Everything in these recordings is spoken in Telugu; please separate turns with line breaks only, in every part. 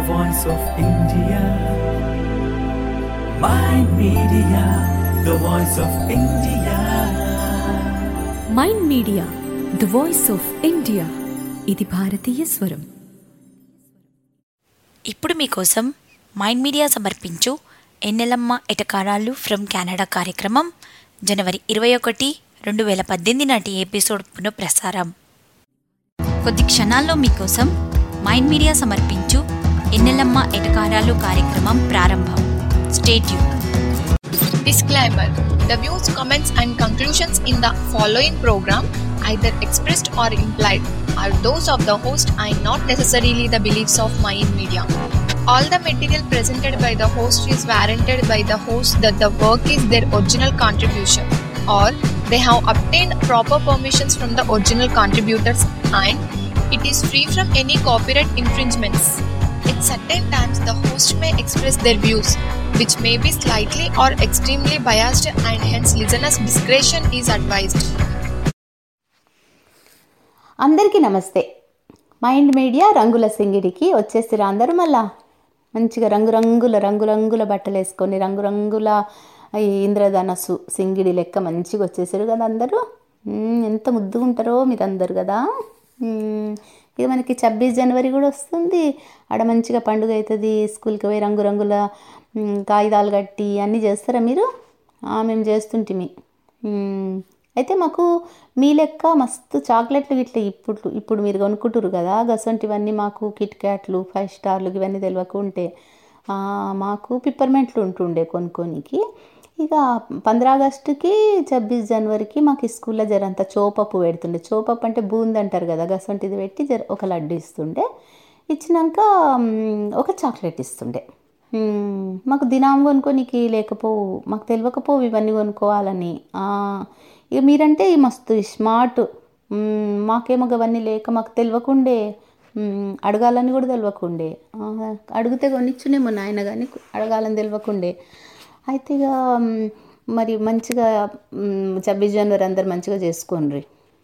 voice of India. Mind Media, the voice of India.
Mind media the voice of India ఇది భారతీయ స్వరం
ఇప్పుడు మీకోసం మైండ్ మీడియా సమర్పించు ఎన్నెలమ్మ ఎటకారాలు ఫ్రమ్ కెనడా కార్యక్రమం జనవరి ఇరవై ఒకటి రెండు వేల పద్దెనిమిది నాటి ఎపిసోడ్ పునఃప్రసారం కొద్ది క్షణాల్లో మీకోసం మైండ్ మీడియా సమర్పించు ఎన్నెలమ్మ ఎటకారాలు కార్యక్రమం ప్రారంభం స్టేట్యూ
Disclaimer The views, comments, and conclusions in the following program, either expressed or implied, are those of the host and not necessarily the beliefs of Mayan Media. All the material presented by the host is warranted by the host that the work is their original contribution or they have obtained proper permissions from the original contributors and it is free from any copyright infringements. At certain times, the host may express their views, which may be slightly or extremely biased, and hence listeners' discretion is advised.
అందరికీ నమస్తే మైండ్ మీడియా రంగుల సింగిడికి వచ్చేసిరా అందరూ మళ్ళా మంచిగా రంగురంగుల రంగురంగుల బట్టలు వేసుకొని రంగురంగుల ఈ ఇంద్రధనస్సు సింగిడి లెక్క మంచిగా వచ్చేసారు కదా అందరూ మ్మ్, ఎంత ముద్దుగా ఉంటారో మీరు అందరు కదా మ్మ్, ఇక మనకి ఛబ్బీస్ జనవరి కూడా వస్తుంది ఆడ మంచిగా పండుగ అవుతుంది స్కూల్కి పోయి రంగురంగుల మ్మ్, కాగితాలు కట్టి అన్నీ చేస్తారా మీరు ఆ, మేము చేస్తుంటిమి మ్మ్. అయితే మాకు మీ లెక్క మస్తు చాక్లెట్లు ఇట్లా ఇప్పుడు ఇప్పుడు మీరు కొనుక్కుంటారు కదా గసంటివన్నీ మాకు కిట్ క్యాట్లు ఫైవ్ స్టార్లు ఇవన్నీ తెలియకుంటే ఆ, మాకు పిప్పర్మెంట్లు ఉంటుండే కొనుక్కోనికి ఇక పంద్రా ఆగస్టుకి ఛబ్బీస్ జనవరికి మాకు స్కూల్లో జరంత చోపప్పు పెడుతుండే చోపప్పు అంటే బూంది అంటారు కదా గసంటిది పెట్టి జర ఒక లడ్డు ఇస్తుండే ఇచ్చినాక మ్, ఒక చాక్లెట్ ఇస్తుండే మ్, మాకు దినాం కొనుక్కోనికి లేకపోవు మాకు తెలియకపోవు ఇవన్నీ కొనుక్కోవాలని ఆ, ఇక మీరంటే ఈ మస్తు స్మార్ట్ మ్, మాకేమో అవన్నీ లేక మాకు తెలియకుండే మ్, అడగాలని కూడా తెలియకుండే ఆ, అడిగితే కొనిచ్చునేమో నాయన కానీ అడగాలని తెలియకుండే అయితే ఇక మ్, మరి మంచిగా ఛబ్బీస్ జనవరి అందరు మంచిగా చేసుకోండి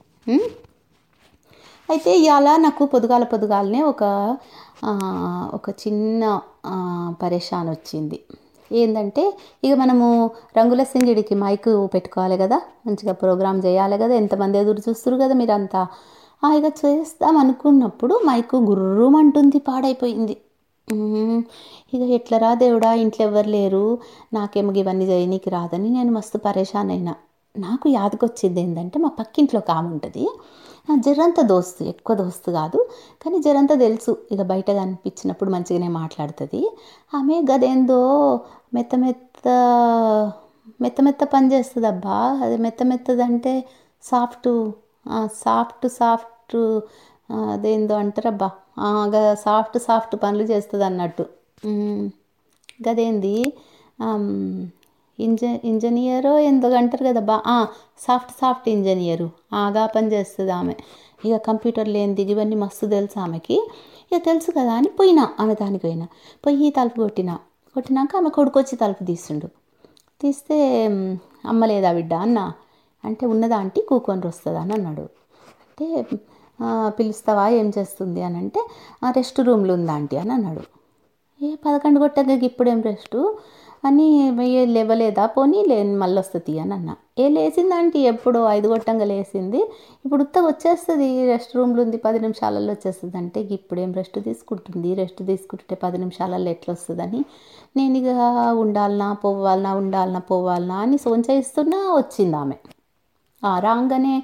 అయితే ఇవాళ నాకు పొదుగాల పొదుగాలనే ఒక ఆ, ఒక చిన్న ఆ, పరేషాన్ వచ్చింది ఏంటంటే ఇక మనము రంగుల సింగిడికి మైక్ పెట్టుకోవాలి కదా మంచిగా ప్రోగ్రామ్ చేయాలి కదా ఎంతమంది ఎదురు చూస్తారు కదా మీరంతా ఆ, ఇక చేస్తాం అనుకున్నప్పుడు మైకు గుర్రుమంటుంది పాడైపోయింది ఉమ్, ఇక ఎట్లరా దేవుడా ఇంట్లో ఎవరు లేరు నాకేమో ఇవన్నీ చేయనీకి రాదని నేను మస్తు పరేషాన్ అయినా నాకు యాదకొచ్చింది ఏంటంటే మా పక్కింట్లో ఒక ఆమె ఉంటుంది ఆ జరంత దోస్తు ఎక్కువ దోస్తు కాదు కానీ జరంత తెలుసు ఇక బయట కనిపించినప్పుడు మంచిగానే మాట్లాడుతుంది ఆమె గదేందో మెత్త మెత్త మెత్త మెత్త పని చేస్తుంది అబ్బా అది మెత్త మెత్తది అంటే సాఫ్ట్ సాఫ్ట్ సాఫ్ట్ అదేందో అంటారబ్బా ఆ, గ- సాఫ్ట్ సాఫ్ట్ పనులు చేస్తుంది అన్నట్టు ఉమ్, గదేంది ఆమ్, ఇంజ ఇంజనీరో ఎందో అంటారు కదా బా ఆ, సాఫ్ట్ సాఫ్ట్ ఇంజనీరు ఆగా పని చేస్తుంది ఆమె ఇక కంప్యూటర్ లేనిది ఇవన్నీ మస్తు తెలుసు ఆమెకి ఇక తెలుసు కదా అని పోయినా ఆమె దానికి పోయినా పోయి తలుపు కొట్టినా కొట్టినాక ఆమె కొడుకొచ్చి తలుపు తీస్తుండు తీస్తే "మ్, అమ్మ లేదా బిడ్డ అన్న అంటే ఉన్నదా ఆంటీ కూకొని వస్తుందా అని అన్నాడు అంటే "ఆ, పిలుస్తావా ఏం చేస్తుంది అని అంటే "ఆ, రెస్ట్ రూమ్లో ఉందా ఆంటీ అని అన్నాడు ఏ పదకొండు కొట్టాక ఇప్పుడేం రెస్టు అని ఏ లేవలేదా పోనీ లే మళ్ళీ వస్తుంది అని అన్న ఏ లేచింది ఆంటీ ఎప్పుడో ఐదు కొట్టంగా లేచింది ఇప్పుడు ఉత్తగా వచ్చేస్తుంది రెస్ట్ రూమ్లో ఉంది పది నిమిషాలలో వచ్చేస్తుంది అంటే ఇప్పుడేం రెస్ట్ తీసుకుంటుంది రెస్ట్ తీసుకుంటే పది నిమిషాలలో ఎట్లా వస్తుందని నేను ఇక ఉండాలనా పోవాలనా ఉండాలనా పోవాలనా అని సోంచయిస్తున్నా వచ్చింది ఆమె ఆ, రాగానే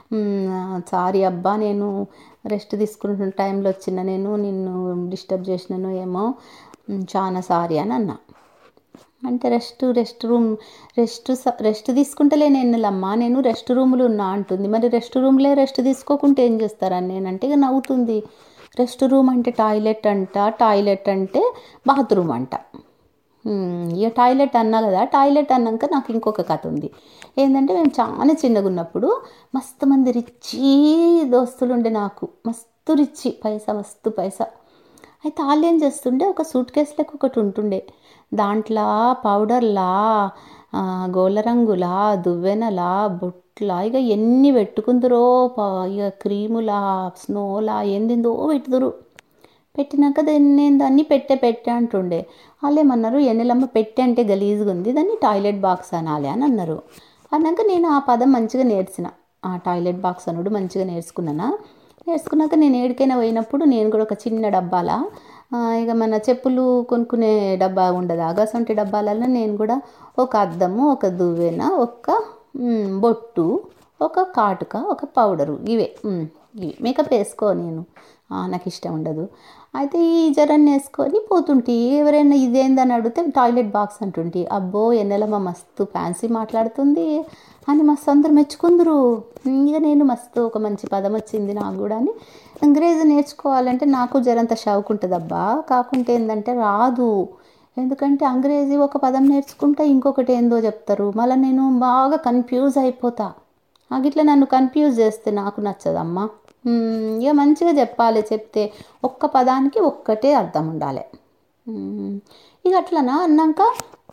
సారీ అబ్బా నేను రెస్ట్ తీసుకుంటున్న టైంలో వచ్చిన నేను నిన్ను డిస్టర్బ్ చేసినాను ఏమో మ్, చాలా సారీ అని అన్నా అంటే రెస్ట్ రెస్ట్ రూమ్ రెస్ట్ స- రెస్ట్ తీసుకుంటలేను ఎన్నెలమ్మా నేను రెస్ట్ రూమ్లో ఉన్నా అంటుంది మరి రెస్ట్ రూమ్లే రెస్ట్ తీసుకోకుంటే ఏం చేస్తారని నేనంటే ఇక నవ్వుతుంది రెస్ట్ రూమ్ అంటే టాయిలెట్ అంట టాయిలెట్ అంటే బాత్రూమ్ అంట ఉమ్, ఇక టాయిలెట్ అన్నా కదా టాయిలెట్ అన్నాక నాకు ఇంకొక కథ ఉంది ఏంటంటే మేము చాలా చిన్నగా ఉన్నప్పుడు మస్తు మంది రిచ్చి దోస్తులు ఉండే నాకు మస్తు రిచ్చి పైసా మస్తు పైసా అయితే వాళ్ళు ఏం చేస్తుండే ఒక సూట్ కేస్ లెక్క ఒకటి ఉంటుండే దాంట్లో పౌడర్లా ఆ, గోళ్ళ రంగులా దువ్వెనలా బొట్లా ఇక ఎన్ని పెట్టుకుందరో ప- ఇక క్రీములా స్నోలా ఏందిందో పెట్టుదురు పెట్టినాక దాన్ని నేను దాన్ని పెట్టే పెట్టే అంటుండే వాళ్ళు ఏమన్నారు ఎన్నెలమ్మ పెట్టె అంటే గలీజ్గా ఉంది దాన్ని టాయిలెట్ బాక్స్ అనాలి అని అన్నారు అన్నాక నేను ఆ పదం మంచిగా నేర్చిన ఆ టాయిలెట్ బాక్స్ అనుడు మంచిగా నేర్చుకున్నానా నేర్చుకున్నాక నేను ఏడికైనా పోయినప్పుడు నేను కూడా ఒక చిన్న డబ్బాల ఆ, ఇక మన చెప్పులు కొనుక్కునే డబ్బా ఉండదు అగసంటి డబ్బాలలో నేను కూడా ఒక అద్దము ఒక దువ్వెన ఒక మ్, బొట్టు ఒక కాటుక ఒక పౌడరు ఇవే మ్, ఇవి మేకప్ వేసుకో నేను ఆ, నాకు ఇష్టం ఉండదు అయితే ఈ జరాన్ని వేసుకొని పోతుంటే ఎవరైనా ఇదేందని అడిగితే టాయిలెట్ బాక్స్ అంటుంటే అబ్బో ఎన్నెలమ్మ మస్తు ఫ్యాన్సీ మాట్లాడుతుంది అని మస్తు అందరు మెచ్చుకుందరు ఇక నేను మస్తు ఒక మంచి పదం వచ్చింది నాకు కూడా అని అంగ్రేజీ నేర్చుకోవాలంటే నాకు జరంత షౌక్ ఉంటుంది అబ్బా కాకుంటే ఏంటంటే రాదు ఎందుకంటే అంగ్రేజీ ఒక పదం నేర్చుకుంటే ఇంకొకటి ఏందో చెప్తారు మళ్ళీ నేను బాగా కన్ఫ్యూజ్ అయిపోతా అగిట్లా నన్ను కన్ఫ్యూజ్ చేస్తే నాకు నచ్చదమ్మా మ్మ్, ఇక మంచిగా చెప్పాలి చెప్తే ఒక్క పదానికి ఒక్కటే అర్థం ఉండాలి మ్మ్, ఇక అట్లనా అన్నాక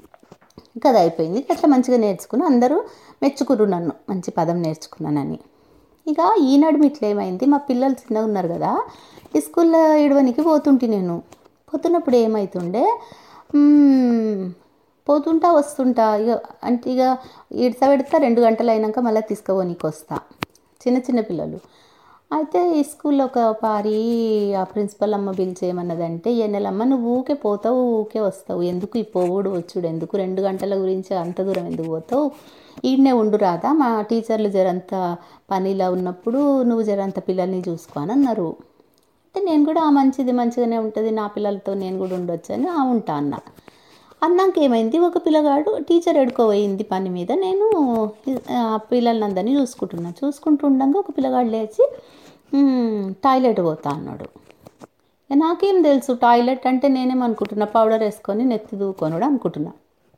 కథ అయిపోయింది అట్లా మంచిగా నేర్చుకుని అందరూ మెచ్చుకురు నన్ను మంచి పదం నేర్చుకున్నానని ఇక ఈనాడు ఇట్లా ఏమైంది మా పిల్లలు చిన్నగా ఉన్నారు కదా ఈ స్కూల్లో ఇడవనికి పోతుంటే నేను పోతున్నప్పుడు ఏమవుతుండే మ్మ్, పోతుంటా వస్తుంటా ఇక అంటే ఇక ఇడత పెడతా రెండు గంటలు అయినాక మళ్ళీ తీసుకుపోనీకి వస్తా చిన్న చిన్న పిల్లలు అయితే ఈ స్కూల్లో ఒక పారి ఆ ప్రిన్సిపల్ అమ్మ పిలిచేయమన్నదంటే ఎన్నెలమ్మ నువ్వు ఊకే పోతావు ఊకే వస్తావు ఎందుకు ఈ పోవుడు వచ్చుడు ఎందుకు రెండు గంటల గురించి అంత దూరం ఎందుకు పోతావు ఈడనే ఉండు రాదా మా టీచర్లు జరంత పనిలో ఉన్నప్పుడు నువ్వు జరంత పిల్లల్ని చూసుకో అని అన్నారు అంటే నేను కూడా "ఆ, మంచిది మంచిగానే ఉంటుంది నా పిల్లలతో నేను కూడా ఉండొచ్చు అని "ఆ, ఉంటా అన్న అన్నాక ఏమైంది ఒక పిల్లగాడు టీచర్ ఎడుకోపోయింది పని మీద నేను ఆ పిల్లలందరినీ చూసుకుంటున్నా చూసుకుంటూ ఉండగా ఒక పిల్లగాడు లేచి "మ్మ్, టాయిలెట్ పోతా అన్నాడు ఇక నాకేం తెలుసు టాయిలెట్ అంటే నేనేమనుకుంటున్నా పౌడర్ వేసుకొని నెత్తి దూకొనుడు అనుకుంటున్నా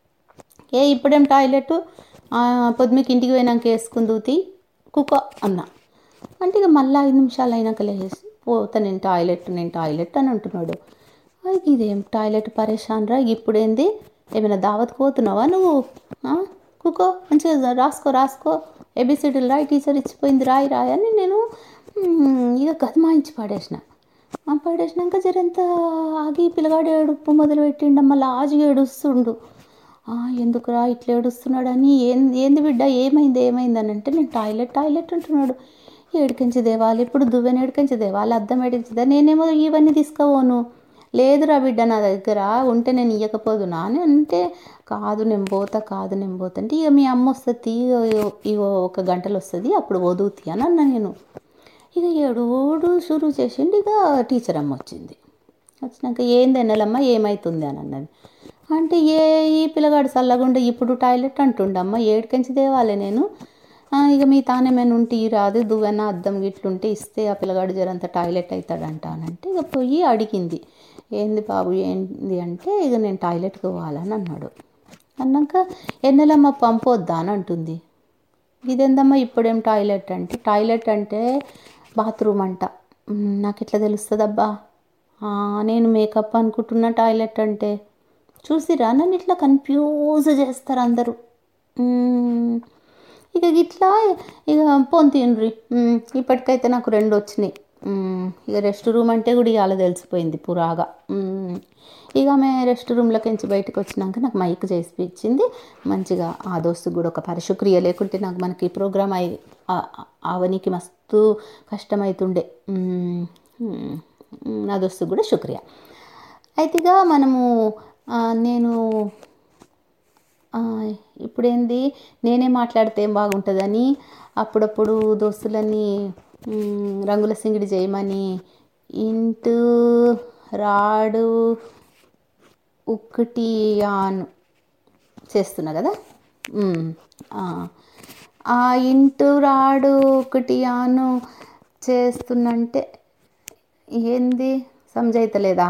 ఏ ఇప్పుడేం టాయిలెట్ పొద్దుమికి ఇంటికి పోయినాక వేసుకుని దూతి కుక్క అన్నా అంటే ఇక మళ్ళీ ఐదు నిమిషాలు అయినాక లేచి పోతా నేను టాయిలెట్ నేను టాయిలెట్ అని అంటున్నాడు "అయ్, ఇదేం టాయిలెట్ పరేషాన్ రా ఇప్పుడేంది ఏమైనా దావత్కి పోతున్నావా నువ్వు ఆ? కుకో మంచిగా రాసుకో రాసుకో ఏబిసిడీలు రాయి టీచర్ ఇచ్చిపోయింది రాయి రాయి అని నేను మ్, ఇక గదమాయించి పాడేసిన ఆ పడేసినాక జరంత ఆగి పిల్లగాడు ఏడుపు మొదలు పెట్టిండు మళ్ళీ ఆజు ఏడుస్తుండు "ఆ, ఎందుకురా ఇట్లా ఏడుస్తున్నాడని ఏం ఏంది బిడ్డ ఏమైంది ఏమైంది అని అంటే నేను టాయిలెట్ టాయిలెట్ అంటున్నాడు ఏడికించి దేవాలి ఇప్పుడు దువ్వెన ఏడికించి దేవాలి అద్దం ఏడికించి నేనేమో ఇవన్నీ తీసుకోపోను లేదురా బిడ్డ నా దగ్గర ఉంటే నేను ఇవ్వకపోదునా అని అంటే కాదు నేను పోతా కాదు నేను పోతా అంటే ఇక మీ అమ్మ వస్తుంది ఇగో ఒక గంటలు వస్తుంది అప్పుడు వదువుతీ అని అన్నా నేను ఇక ఏడోడు షురు చేసిండు ఇక టీచర్ అమ్మ వచ్చింది వచ్చినాక ఏంది ఎన్నెలమ్మ ఏమవుతుంది అని అన్నది అంటే ఏ ఈ పిల్లగాడు చల్లగుండే ఇప్పుడు టాయిలెట్ అంటుండమ్మ ఏడికించి తేవాలి నేను "ఆ, ఇక మీ తానేమైనా ఉంటే ఈ రాదు దువ్వెన అద్దం గిట్లుంటే ఇస్తే ఆ పిల్లగాడు జరంత టాయిలెట్ అవుతాడంట అని అంటే ఇక పోయి అడిగింది ఏంది బాబు ఏంది అంటే ఇక నేను టాయిలెట్కి పోవాలని అన్నాడు అన్నాక ఎన్నెలమ్మ పంపొద్దా అని అంటుంది ఇదేందమ్మా ఇప్పుడేం టాయిలెట్ అంటే టాయిలెట్ అంటే బాత్రూమ్ అంట "మ్, నాకు ఎట్లా తెలుస్తుందబ్బా "ఆ, నేను మేకప్ అనుకుంటున్నా టాయిలెట్ అంటే చూసిరా నన్ను ఇట్లా కన్ఫ్యూజ్ చేస్తారు అందరూ "మ్, ఇక ఇట్లా ఇక పొంతిండ్రి "మ్, ఇప్పటికైతే నాకు రెండు వచ్చినాయి "మ్, ఇక రెస్ట్ రూమ్ అంటే కూడా ఇవాళ తెలిసిపోయింది పురాగా "మ్, ఇక ఆమె రెస్ట్ రూమ్లోకి నుంచి బయటకు వచ్చినాక నాకు మైక్ చేసి ఇచ్చింది మంచిగా ఆ దోస్తు కూడా ఒక పరిశుక్రియ లేకుంటే నాకు మనకి ఈ ప్రోగ్రామ్ అయి ఆ- అవనికి మస్తు కష్టమవుతుండే "మ్, మ్, నా దోస్తు కూడా శుక్రియ అయితే ఇక మనము ఆ, నేను ఆ, ఇప్పుడేంది నేనే మాట్లాడితే ఏం బాగుంటుందని అప్పుడప్పుడు దోస్తులని మ్, రంగుల సింగిడి చేయమని ఇంటు రాడు ఒకటి ఆను చేస్తున్నా కదా మ్, ఆ. ఆ ఇంటు రాడు ఒకటి ఆను చేస్తున్నంటే ఏంది సమజైతలేదా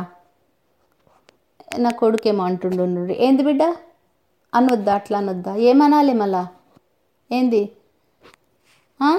నా కొడుకేమో అంటుండు ఉండు. ఏంది బిడ్డ అనొద్దా అట్లా అనొద్దా ఏమనాలి మళ్ళా ఏంది ఆ?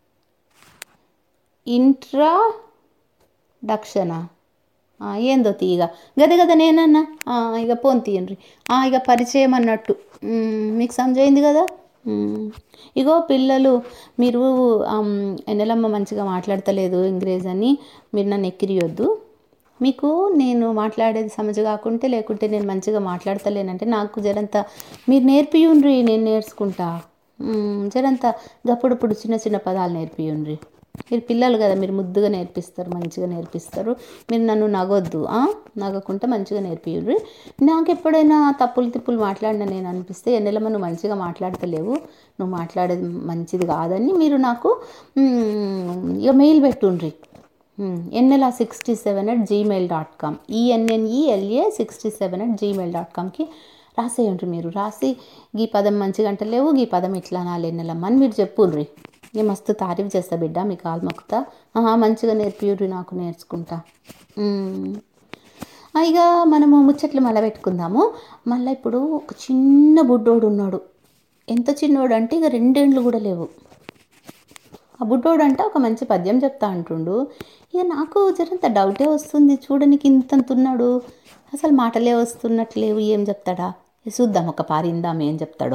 ఇంట్రా డక్షనా ఆ, ఏందో తీయగా గదే గద నేనన్నా ఆ, ఇక పోన్ తీయండి ఇక పరిచయం అన్నట్టు మ్, మీకు సమజైంది కదా మ్, ఇగో పిల్లలు మీరు ఆమ్, ఎన్నెలమ్మ మంచిగా మాట్లాడతలేదు ఇంగ్రేజ్ అని మీరు నన్ను ఎక్కిరియొద్దు మీకు నేను మాట్లాడేది సమజ కాకుంటే లేకుంటే నేను మంచిగా మాట్లాడతలేనంటే నాకు జరంత మీరు నేర్పియుండ్రి నేను నేర్చుకుంటా మ్మ్, జరంత గప్పుడప్పుడు చిన్న చిన్న పదాలు నేర్పియుండ్రి మీరు పిల్లలు కదా మీరు ముద్దుగా నేర్పిస్తారు మంచిగా నేర్పిస్తారు మీరు నన్ను నగొద్దు ఆ? నగకుంటే మంచిగా నేర్పియుర్రి నాకు ఎప్పుడైనా తప్పులు తిప్పులు మాట్లాడినా నేను అనిపిస్తే ఎన్నెలమ్మ నువ్వు మంచిగా మాట్లాడతలేవు నువ్వు మాట్లాడేది మంచిది కాదని మీరు నాకు మ్మ్, ఇక మెయిల్ పెట్టుండ్రి ఎన్ఎల్ఆ sixty seven at gmail dot com E N N E L A sixty seven at gmail dot కామ్కి రాసేయండి మీరు రాసి ఈ పదం మంచిగా అంటలేవు ఈ పదం ఇట్లా అనాలి ఎన్నెలమ్మ అని మీరు చెప్పుండ్రి నేను మస్తు తారీఫ్ చేస్తా బిడ్డ మీ కాలు మొక్కుతా ఆహా, మంచిగా నేర్పియుర్రి నాకు నేర్చుకుంటా మ్మ్. ఆ, ఇక మనము ముచ్చట్లు మళ్ళీ పెట్టుకుందాము మళ్ళీ ఇప్పుడు ఒక చిన్న బుడ్డోడు ఉన్నాడు ఎంత చిన్నోడు అంటే ఇక రెండేండ్లు కూడా లేవు ఆ బుడ్డోడు అంటే ఒక మంచి పద్యం చెప్తా అంటుండు ఇక నాకు జరంత డౌటే వస్తుంది చూడనికి ఇంతంత ఉన్నాడు అసలు మాటలే వస్తున్నట్లేవు ఏం చెప్తాడా ఇక చూద్దాం ఒక పారిందాం ఏం చెప్తాడో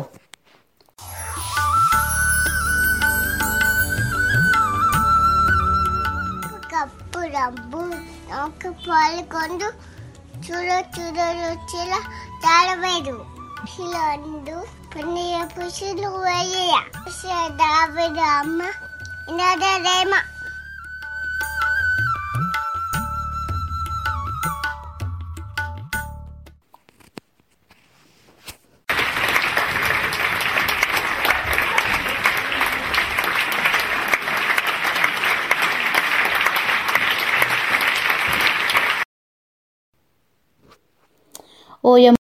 కప్పు రబ్బు ఒక పాల్గొండు చూడ చూడ రుచిల తాళవేడు శిలండు పన్నీయ పుషులు వేయ దావిడ అమ్మ ఇనదేమ
ఓయం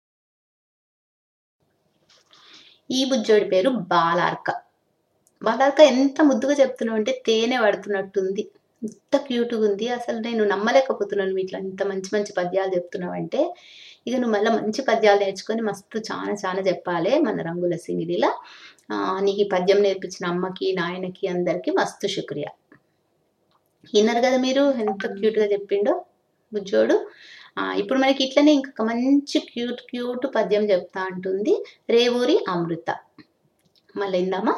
ఈ బుజ్జోడి పేరు బాలార్క బాలార్క ఎంత ముద్దుగా చెప్తున్నావు అంటే తేనె పడుతున్నట్టుంది ఎంత క్యూట్గా ఉంది అసలు నేను నమ్మలేకపోతున్నాను ఇట్లా ఇంత మంచి మంచి పద్యాలు చెప్తున్నావు అంటే ఇక నువ్వు మళ్ళీ మంచి పద్యాలు నేర్చుకొని మస్తు చాలా చాలా చెప్పాలి మన రంగుల సింగిడిలా ఆ, నీకు ఈ పద్యం నేర్పించిన అమ్మకి నాయనకి అందరికీ మస్తు శుక్రియా విన్నారు కదా మీరు ఎంత క్యూట్గా చెప్పిండో బుజ్జోడు ఆ, ఇప్పుడు మనకి ఇట్లనే ఇంకొక మంచి క్యూట్ క్యూట్ పద్యం చెప్తా అంటుంది రేవూరి అమృత మళ్ళీ ఇందామా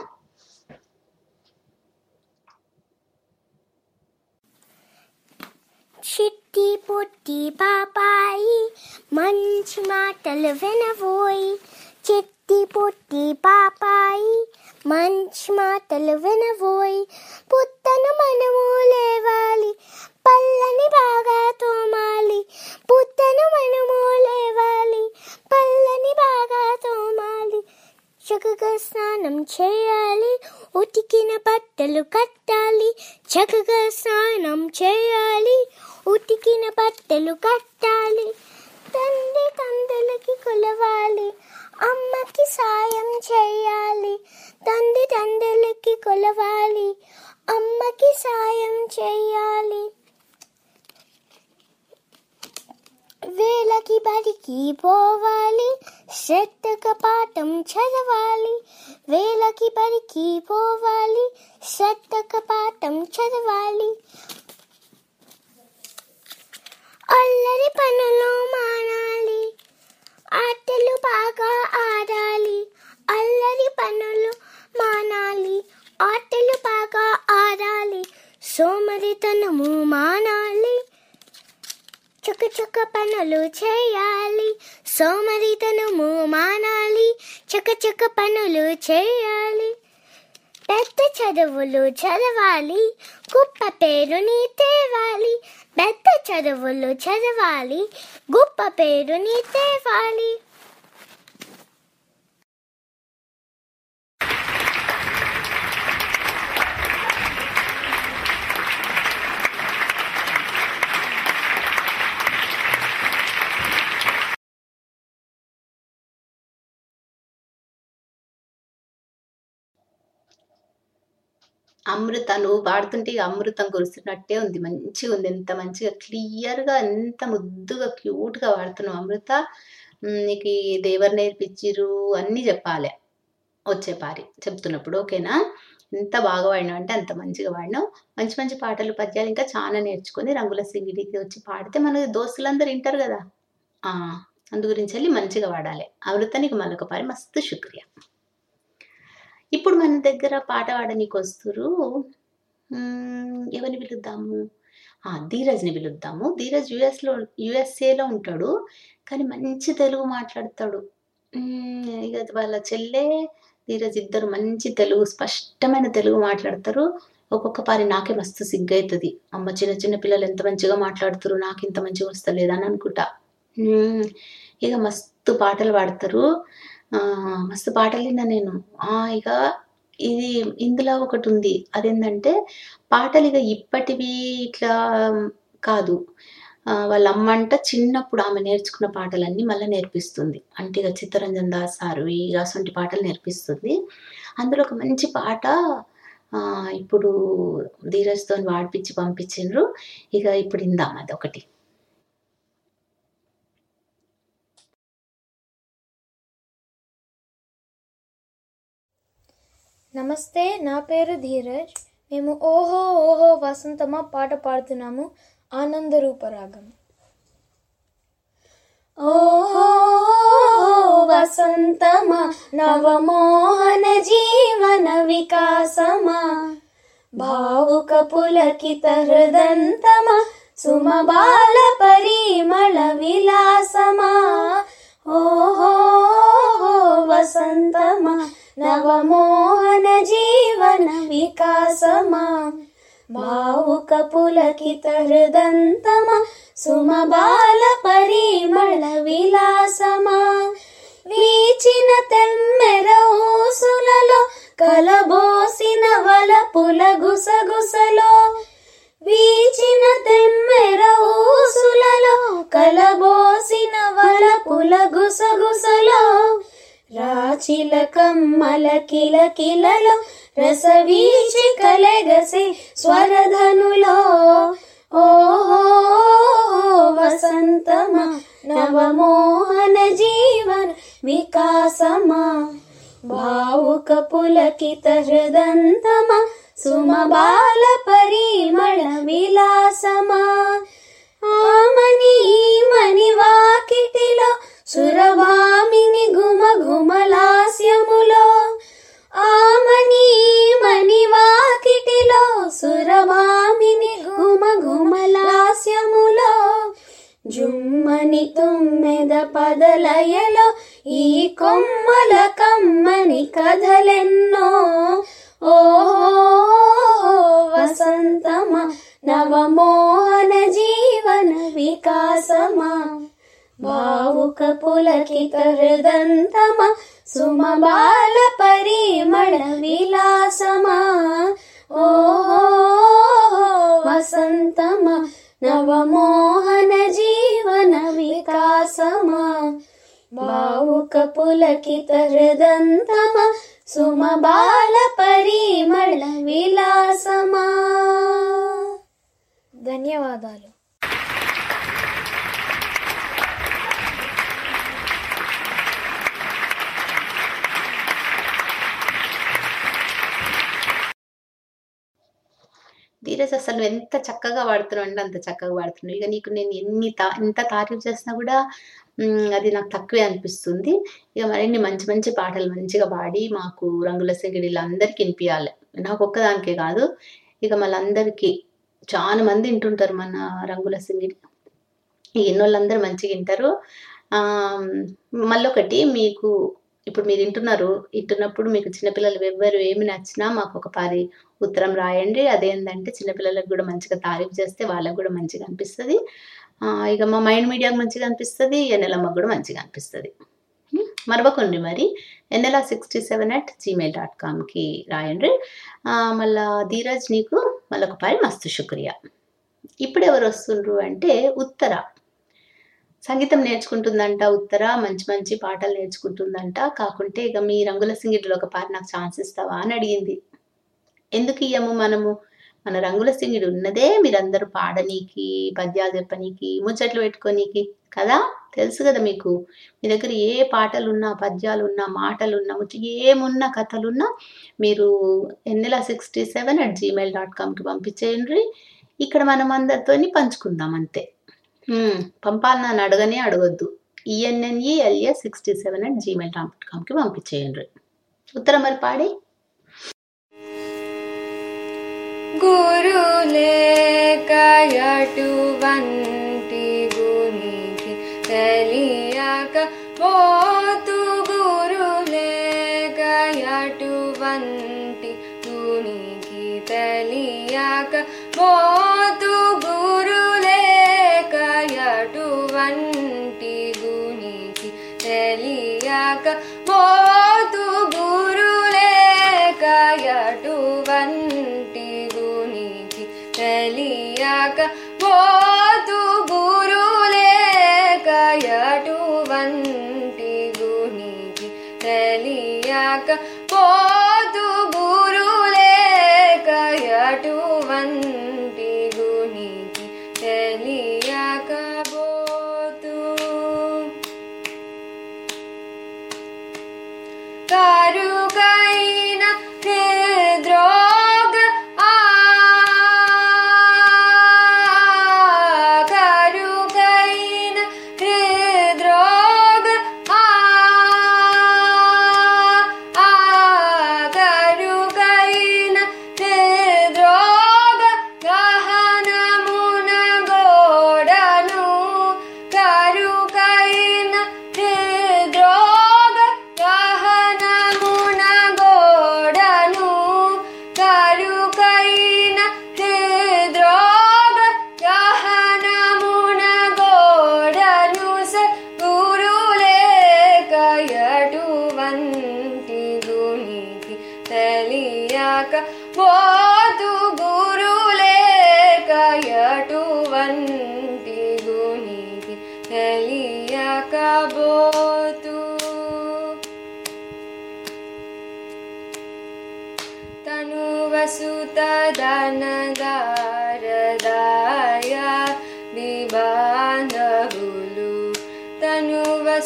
చిట్టి పుట్టి పాపాయి మంచి మాటలు వినబోయి చిట్టి పుట్టి పాపాయి మంచి మాటలు వినబోయి పుత్తను మనము లేవాలి పళ్ళని బాగా తోమాలి పుత్తను మనము లేవాలి పళ్ళని బాగా తోమాలి చక్కగా స్నానం చేయాలి ఉతికిన బట్టలు కట్టాలి చక్కగా స్నానం చేయాలి ఉతికిన బట్టలు కట్టాలి తండ్రి తండ్రులకి కొలవాలి అమ్మకి సాయం చేయాలి తండ్రి తండ్రులకి కొలవాలి అమ్మకి సాయం చేయాలి వేలకి బడికి పోవాలి శ్రద్ధగా పాఠం చదవాలి వేలకి బడికి పోవాలి శ్రద్ధగా పాఠం చదవాలి అల్లరి పనులు మానాలి ఆటలు బాగా ఆడాలి అల్లరి పనులు మానాలి ఆటలు బాగా ఆడాలి సోమరితనము మానాలి చుక్క చుక్క పనులు చేయాలి సోమరితనము మానాలి చుక్క చుక్క పనులు చేయాలి పెద్ద చదువులు చదవాలి గొప్ప పేరుని తేవాలి పెద్ద చదువులు చదవాలి గొప్ప పేరుని తేవాలి
అమృత నువ్వు పాడుతుంటే ఇక అమృతం కురుస్తున్నట్టే ఉంది మంచిగా ఉంది ఎంత మంచిగా క్లియర్గా ఎంత ముద్దుగా క్యూట్గా పాడుతున్నావు అమృత ఉమ్, నీకు ఈ దేవర్ నేర్పించిరు అన్నీ చెప్పాలి వచ్చే పారి చెప్తున్నప్పుడు ఓకేనా ఎంత బాగా వాడినావు అంటే అంత మంచిగా వాడినావు మంచి మంచి పాటలు పద్యాలు ఇంకా చాలా నేర్చుకొని రంగుల సింగిడికి వచ్చి పాడితే మన దోస్తులందరూ వింటారు కదా ఆ, అందు గురించి వెళ్ళి మంచిగా వాడాలి అమృత నీకు మరొక పారి మస్తు శుక్రియా ఇప్పుడు మన దగ్గర పాట పాడనీకి వస్తురు మ్మ్, ఎవరిని పిలుద్దాము ఆ, ధీరజ్ని పిలుద్దాము ధీరజ్ యుఎస్లో యుఎస్ఏలో ఉంటాడు కానీ మంచి తెలుగు మాట్లాడతాడు ఉమ్, ఇక వాళ్ళ చెల్లె ధీరజ్ ఇద్దరు మంచి తెలుగు స్పష్టమైన తెలుగు మాట్లాడతారు ఒక్కొక్క పారి నాకే మస్తు సిగ్గవుతుంది అమ్మ చిన్న చిన్న పిల్లలు ఎంత మంచిగా మాట్లాడుతారు నాకు ఇంత మంచిగా వస్తలేదు అని అనుకుంటా ఉమ్, ఇక మస్తు పాటలు పాడతారు ఆ, మస్తు పాటలు విన్నా నేను ఆ, ఇక ఇది ఇందులో ఒకటి ఉంది అదేంటంటే పాటలు ఇక ఇప్పటివి ఇట్లా కాదు ఆ, వాళ్ళ అమ్మ అంట చిన్నప్పుడు ఆమె నేర్చుకున్న పాటలన్నీ మళ్ళీ నేర్పిస్తుంది అంటే ఇక చిత్తరంజన్ దాస్ సారు ఇక అసొంటి పాటలు నేర్పిస్తుంది అందులో ఒక మంచి పాట ఆ, ఇప్పుడు ధీరజ్తో వాడిపించి పంపించిండ్రు ఇక ఇప్పుడు ఇందాం అది ఒకటి
నమస్తే నా పేరు ధీరజ్ మేము ఓహో ఓహో వసంతమా పాట పాడుతున్నాము ఆనంద రూపరాగం ఓహో వసంతమా నవమోహన జీవన వికాసమా భావుక పులకిత హృదంతమా సుమబాల పరిమళ విలాసమా ఓహో వసంతమా నవమోహన జీవన వికాసమా భావుక పులకిత హృదంతమా సుమబాల పరిమళ విలాసమా వీచిన తెమ్మెర ఊసులలో కలబోసిన వలపుల గుసగుసలో వీచిన తెమ్మెర ఊసులలో కలబోసిన వలపుల గుసగుసలో రాచిల కమ్మల కిల కిలలో రసవీచి కలెగసి స్వరధనులో ఓహో వసంతమా నవమోహన జీవన వికాసమా భావుక పులకిత హృదంతమా సుమబాల పరిమళ విలాసమా ఆమని ఈమని వాకిటిలో సురవామిని గుమ గుమలాస్యములో ఆమని ఈమని వాకిటిలో సురవామిని గుమ గుమలాస్యములో జుమ్మని తుమ్మెద పదలయలో ఈ కొమ్మల కమ్మని కథలెన్నో ఓహో వసంతమా నవమోహన జీవన వికాసమా భావుక పులకిత హృదంతమా సుమబాల పరిమళ విలాసమా ఓహో వసంతమా నవమోహన జీవన వికాసమా భావుక పులకిత హృదంతమా సుమబాల పరిమళ విలాసమా ధన్యవాదాలు
ధీరజ్ అసలు నువ్వు ఎంత చక్కగా వాడుతున్నావు అంటే అంత చక్కగా వాడుతున్నావు ఇక నీకు నేను ఎన్ని తా ఎంత తారీఫ్ చేసినా కూడా మ్, అది నాకు తక్కువే అనిపిస్తుంది ఇక మరిన్ని మంచి మంచి పాటలు మంచిగా పాడి మాకు రంగుల సెగిడిలు అందరికీ వినిపించాలి నాకు ఒక్కదానికే కాదు ఇక మళ్ళీ చాలా మంది వింటుంటారు మన రంగుల సింగిడి ఈ ఎన్నోళ్ళందరూ మంచిగా వింటారు ఆ, మళ్ళొకటి మీకు ఇప్పుడు మీరు వింటున్నారు వింటున్నప్పుడు మీకు చిన్నపిల్లలు ఎవ్వరు ఏమి నచ్చినా మాకు ఒక పారి ఉత్తరం రాయండి అదేంటంటే చిన్నపిల్లలకు కూడా మంచిగా తారీఫ్ చేస్తే వాళ్ళకు కూడా మంచిగా అనిపిస్తుంది ఆ, ఇక మా మైండ్ మీడియాకు మంచిగా అనిపిస్తుంది ఎన్నెలమ్మకు కూడా మంచిగా అనిపిస్తుంది ఉమ్, మరవకండి మరి ఎన్ఎల sixty seven at gmail dot కామ్కి రాయండి ఆ, మళ్ళా ధీరజ్ నీకు మళ్ళొక పారి మస్తు శుక్రియా ఇప్పుడు ఎవరు వస్తుండ్రు అంటే ఉత్తర సంగీతం నేర్చుకుంటుందంట ఉత్తర మంచి మంచి పాటలు నేర్చుకుంటుందంట కాకుంటే ఇక మీ రంగుల సింగిడిలో ఒక పాట నాకు ఛాన్స్ ఇస్తావా అని అడిగింది ఎందుకు ఇయ్యము మనము మన రంగుల సింగిడి ఉన్నదే మీరందరూ పాడనీకి పద్యాలు చెప్పనీకి ముచ్చట్లు పెట్టుకోనీకి కదా తెలుసు కదా మీకు మీ దగ్గర ఏ పాటలు ఉన్నా పద్యాలు ఉన్నా మాటలు ఉన్నా ముచ్చ ఏమున్నా కథలున్నా మీరు ఎన్నెల sixty seven at gmail dot కామ్కి పంపించేయండి ఇక్కడ మనం అందరితోని పంచుకుందాం అంతే ఉమ్, పంపాలని అని అడగనే అడగొద్దు E N N E L A sixty seven at gmail dot కామ్కి పంపించేయండి ఉత్తరం మరి పాడి
గురులేకయటువంటి గునికి తెలియక పోతు గురులేకయటువంటి గునికి తెలియక పోతు గురులేకయటువంటి గునికి తెలియక పోతు గురులేకయటువంటి గునికి తెలియక పోతు గురులేకయటువంటి గునికి తెలియక పోతు గురులేకయటువంటి గునికి తెలియక పోతు కరుకైన హృద్రోగ ఆ కరుకైన హృద్రోగ ఆ ఆ కరుకైన హృద్రోగ గహనమున గోడను కరుకైన హృద్రోగ గహనమున గోడను కరుకైన హృద్రోగ గహనమున గోడను స గురులేకయటువంటి గునికి తెలియక పోతు గురులేకయటువంటి గునికి తెలియక పోతు తను వసుతదనదారదాయ దిబాంధవులు తను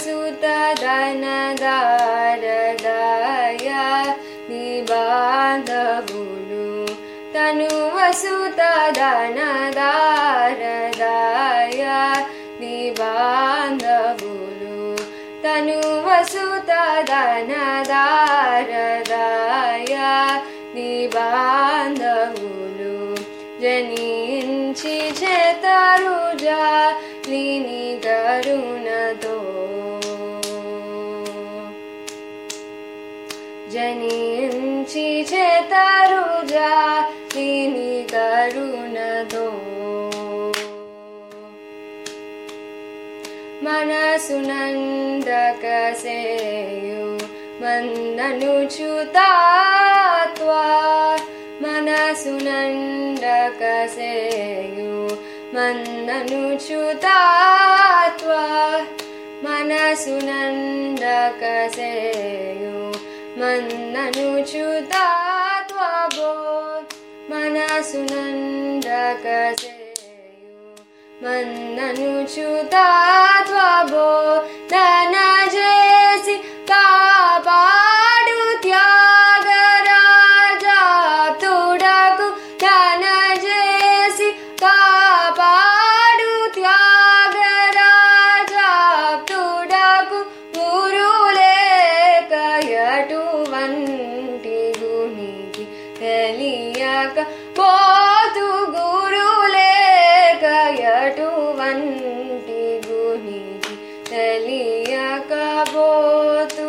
వసుతదనదారదాయ దిబాంధవులు తను వసుతదనదారదాయ దిబాంధవులు తను వసుతదనదారదాయ నిబాంధవులు జనించి చేతరుజా లిని కరుణతో జనించి చేతరుజా లిని కరుణతో మనసునందకసేయు మందనుచుతాత్వా మనసునందకసేయు మందనుచుతాత్వా మనసునందకసేయు మందనుచుతాత్వా బో మనసునందకసేయు మన్ననుచుతాత్వబో నన చేసి కాపాడు త్యాగరాజా తుడకు నన చేసి కాపాడు త్యాగరాజా తుడకు గురులేకయటువంటి గునికి తెలియక పోతు గురులేకయటువంటి గునికి తెలియక పోతు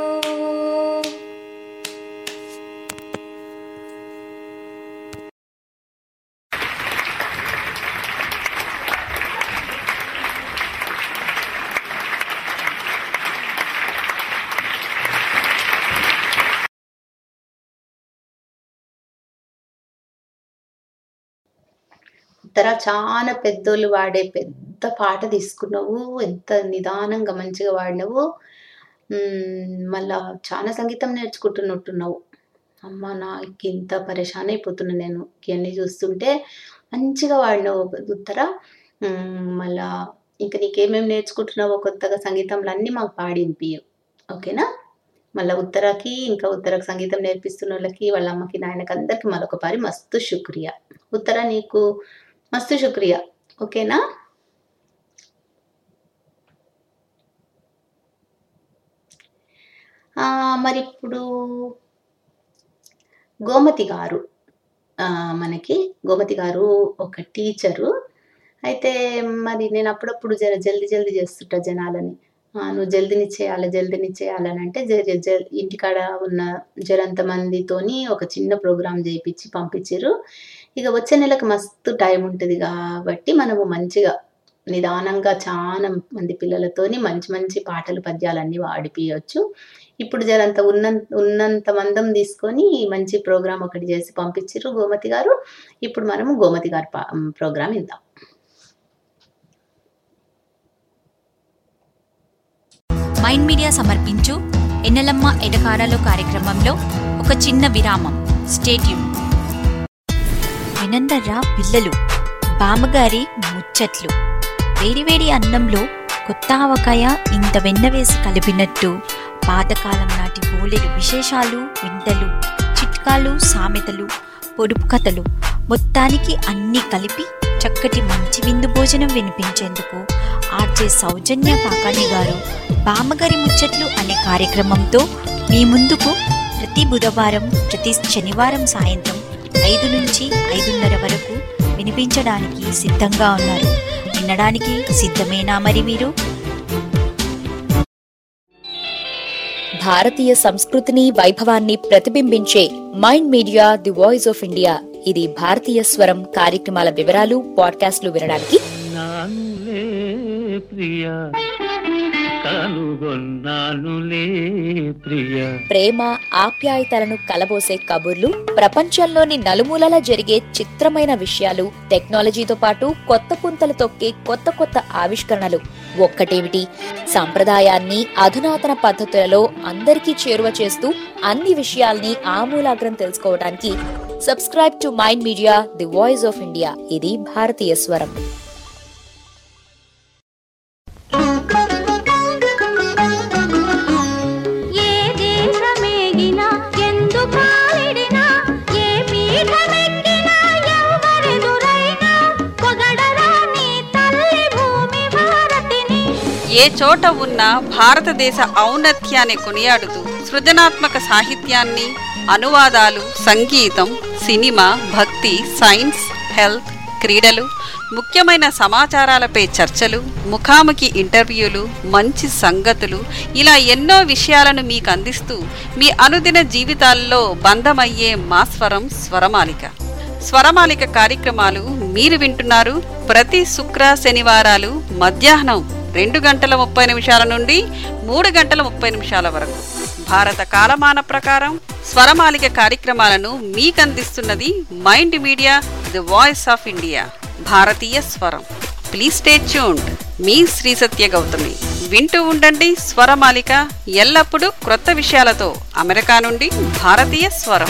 ఉత్తర చాలా పెద్దోళ్ళు వాడే పెద్ద పాట తీసుకున్నావు ఎంత నిదానంగా మంచిగా వాడినావు మ్మ్, మళ్ళా చాలా సంగీతం నేర్చుకుంటున్నట్టున్నావు అమ్మ నాకు ఇంత పరేషాన్ అయిపోతున్నా నేను ఇవన్నీ చూస్తుంటే మంచిగా వాడినావు ఉత్తర మ్మ్, మళ్ళా ఇంకా నీకేమేమి నేర్చుకుంటున్నావో కొత్తగా సంగీతంలో అన్నీ మాకు పాడి వినిపియు ఓకేనా మళ్ళీ ఉత్తరాకి ఇంకా ఉత్తరకు సంగీతం నేర్పిస్తున్న వాళ్ళకి వాళ్ళ అమ్మకి నాయనకి అందరికి మరొక పారి మస్తు శుక్రియా ఉత్తర నీకు మస్తు శుక్రియా ఓకేనా ఆ, మరి ఇప్పుడు గోమతి గారు ఆ, మనకి గోమతి గారు ఒక టీచరు అయితే మరి నేను అప్పుడప్పుడు జర జల్దీ జల్దీ చేస్తుంటా జనాలని ఆ, నువ్వు జల్దీని చేయాలి జల్దీని చేయాలని అంటే జర జర ఇంటికాడ ఉన్న జరంత మందితోని ఒక చిన్న ప్రోగ్రామ్ చేయించి పంపించారు ఇక వచ్చే నెలకు మస్తు టైం ఉంటుంది కాబట్టి మనము మంచిగా నిదానంగా చాలా మంది పిల్లలతోని మంచి మంచి పాటలు పద్యాలన్నీ పాడిపియొచ్చు ఇప్పుడు జరంత ఉన్న ఉన్నంత మందం తీసుకొని మంచి ప్రోగ్రామ్ ఒకటి చేసి పంపించారు గోమతి గారు ఇప్పుడు మనము గోమతి గారి పా- ప్రోగ్రామ్ ఇద్దాం
మైండ్ మీడియా సమర్పించు ఎన్నెలమ్మ ఎటకారాలు కార్యక్రమంలో ఒక చిన్న విరామం స్టేట్యూన్ వినందర్రా పిల్లలు బామ్మగారి ముచ్చట్లు వేడివేడి అన్నంలో కొత్త ఆవకాయ ఇంత వెన్న వేసి కలిపినట్టు పాతకాలం నాటి బోలెడు విశేషాలు వింతలు చిట్కాలు సామెతలు పొడుపు కథలు మొత్తానికి అన్నీ కలిపి చక్కటి మంచి విందు భోజనం వినిపించేందుకు ఆర్జే సౌజన్య కాకాణి గారు బామ్మగారి ముచ్చట్లు అనే కార్యక్రమంతో మీ ముందుకు ప్రతి బుధవారం ప్రతి శనివారం సాయంత్రం ఐదు నుంచి ఐదున్నర వరకు వినిపించడానికి సిద్ధంగా ఉన్నారు వినడానికి సిద్ధమేనా మరి మీరు
భారతీయ సంస్కృతిని వైభవాన్ని ప్రతిబింబించే mind media the voice of India ఇది భారతీయ స్వరం కార్యక్రమాల వివరాలు పాడ్కాస్ట్లు వినడానికి
నానులే ప్రియ కనుగొన్నానులే ప్రియ
ప్రేమ ఆప్యాయతలను కలబోసే కబుర్లు ప్రపంచంలోని నలుమూలలా జరిగే చిత్రమైన విషయాలు టెక్నాలజీతో పాటు కొత్త పుంతలు తొక్కే కొత్త కొత్త ఆవిష్కరణలు ఒక్కటేమిటి సంప్రదాయాన్ని అధునాతన పద్ధతులలో అందరికీ చేరువ చేస్తూ అన్ని విషయాల్ని ఆమూలాగ్రం తెలుసుకోవడానికి subscribe to mind media the voice of India ఇది భారతీయ స్వరం
ఏ దేశమేగినా ఎందు కాలిడినా ఏ పీఠమెక్కినా ఎవరెదురైనా పొగడరా నీ తల్లి భూమి భారతిని
ఏ చోట ఉన్న భారతదేశ ఔన్నత్యాన్ని కొనియాడుతూ సృజనాత్మక సాహిత్యాన్ని అనువాదాలు సంగీతం సినిమా భక్తి సైన్స్ హెల్త్ క్రీడలు ముఖ్యమైన సమాచారాలపై చర్చలు ముఖాముఖి ఇంటర్వ్యూలు మంచి సంగతులు ఇలా ఎన్నో విషయాలను మీకు అందిస్తూ మీ అనుదిన జీవితాల్లో బంధమయ్యే మా స్వరం స్వరమాలిక స్వరమాలిక కార్యక్రమాలు మీరు వింటున్నారు ప్రతి శుక్ర శనివారాలు మధ్యాహ్నం రెండు గంటల ముప్పై నిమిషాల నుండి మూడు గంటల ముప్పై నిమిషాల వరకు భారత కాలమాన ప్రకారం స్వరమాలిక కార్యక్రమాలను మీకు అందిస్తున్నది mind media the voice of India భారతీయ స్వరం ప్లీజ్ స్టే ట్యూన్డ్ మీ శ్రీ సత్య గౌతమి వింటూ ఉండండి స్వరమాలిక ఎల్లప్పుడూ క్రొత్త విషయాలతో అమెరికా నుండి భారతీయ స్వరం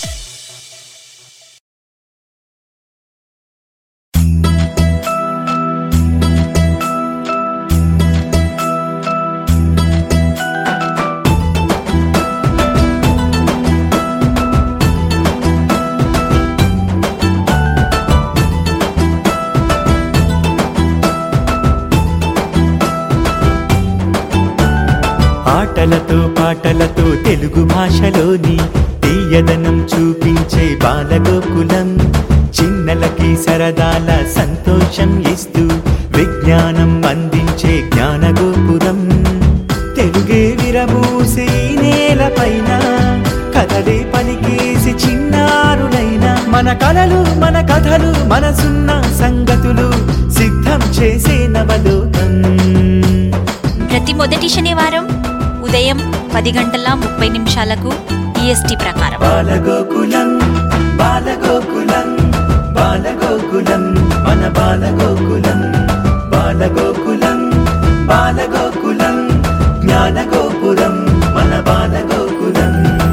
ఆటలతో పాటలతో తెలుగు భాషలోని తీయదనం చూపించే బాలగోకులం చిన్నలకి సరదాల సంతోషం ఇస్తూ విజ్ఞానం అందించే జ్ఞానగోపురం తెలుగే విరబూసే ఈ నేలపైన కథలే పలికేసి చిన్నారులైన మన కలలు మన కథలు మనసున్న సంగతులు సిద్ధం చేసే నవలోకం
ప్రతి మొదటి శనివారం ఉదయం పది గంటల ముప్పై నిమిషాలకు ఈఎస్టీ ప్రకారం
బాలగోకులం బాలగోకులం బాలగోకులం మన బాలగోకులం బాలగోకులం బాలగోకులం జ్ఞానగోపురం మన Balagokulam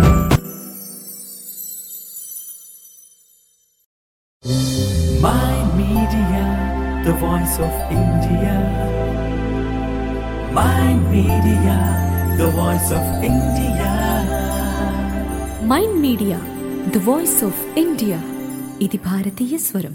My Media, the voice of India. My Media, the voice of India.
Mind media the voice of India ఇది భారతీయ స్వరం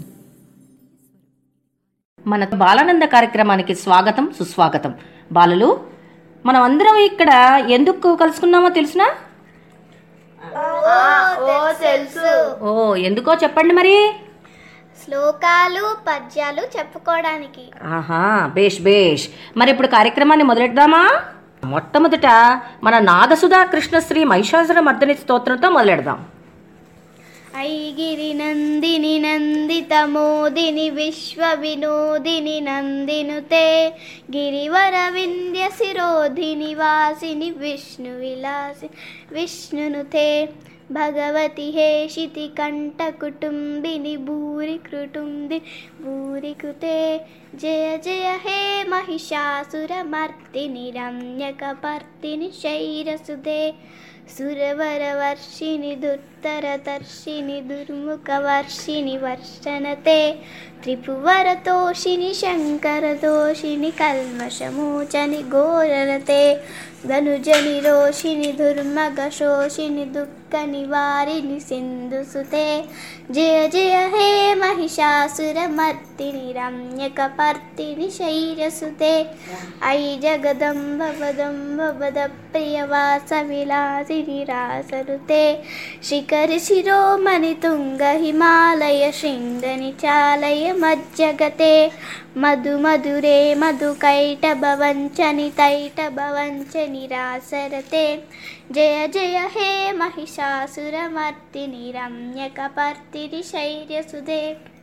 మన బాలానంద కార్యక్రమానికి స్వాగతం సుస్వాగతం బాలలు మనం అందరం ఇక్కడ ఎందుకు కలుసుకున్నామో తెలుసునా
ఓ తెలుసు
ఓ ఎందుకో చెప్పండి మరి
శ్లోకాలు పద్యాలు చెప్పుకోవడానికి
ఆహా బేష్ బేష్ మరి ఇప్పుడు కార్యక్రమాన్ని మొదలెడదామా మొట్టమొదట మన నాగసుధా కృష్ణశ్రీ మహిషాసుర మర్దని స్తోత్రంతో మొదలెడదాం
ఐగిరి నందిని నందిత మోదిని విశ్వ వినోదిని నందినుతే గిరివర వింధ్య శిరోధిని వాసిని విష్ణు విలాసి విష్ణునుతే భగవతి హేషితి కంఠ కుటుంబిని భూరి కృటుంబి భూరి కృతే జయ జయ హే महिषासुरमर्दिनि रम्यकपर्दिनि शैरसुदे सुरवरवर्षिणि दुर्धरतर्षिणि दुर्मुखवर्षिणि वर्षणते त्रिपुवरतोषिणि शङ्करदोषिणि कल्मषमोचनि घोररते धनुजनि रोषिणि दुर्मगशोषिणि दुःखनिवारिणि सिन्धुसुते जय जय हे महिषासुरमर्दिनि रम्यकपर्दिनि शैरसुते अयि जगदम्ब वदम्ब वद प्रियवासविलासिनि रासरुते शिखरि शिरोमणि तुङ्ग हिमालय शृङ्गनि चालय मज्जगते मधु मधुरे मधुकैटभवञ्चनि तैटभवञ्चनि रासरते जय जय हे महिषासुरमर्दिनि रम्यकपर्दिनि शैर्यसुदे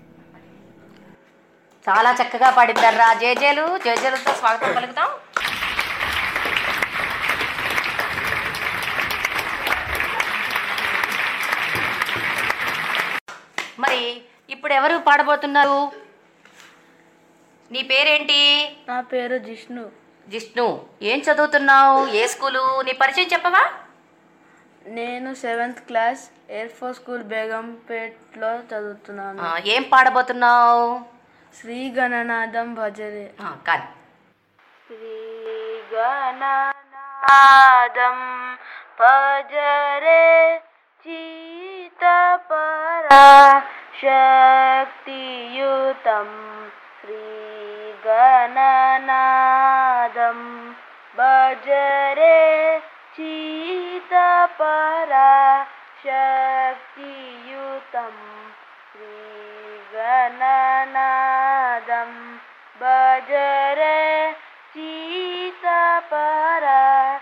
చాలా చక్కగా పాడిందారా జేజేలు జేజేలతో స్వాగతం పలుకుతాం మరి ఇప్పుడు ఎవరు పాడబోతున్నారు నీ పేరేంటి
నా పేరు జిష్ణు
జిష్ణు ఏం చదువుతున్నావు ఏ స్కూలు నీ పరిచయం చెప్పవా
నేను seventh class air force school బేగంపేట్లో చదువుతున్నాను
ఆ, ఏం పాడబోతున్నావు
శ్రీ గణనాథం భజరే
కానీ
శ్రీ గణనాదం భజరే చీతపరా శక్తియుతం శ్రీ గణనాదం భజరే చీతపరా శక్తియుతం శ్రీ గణనాదం భజరే చీతపరా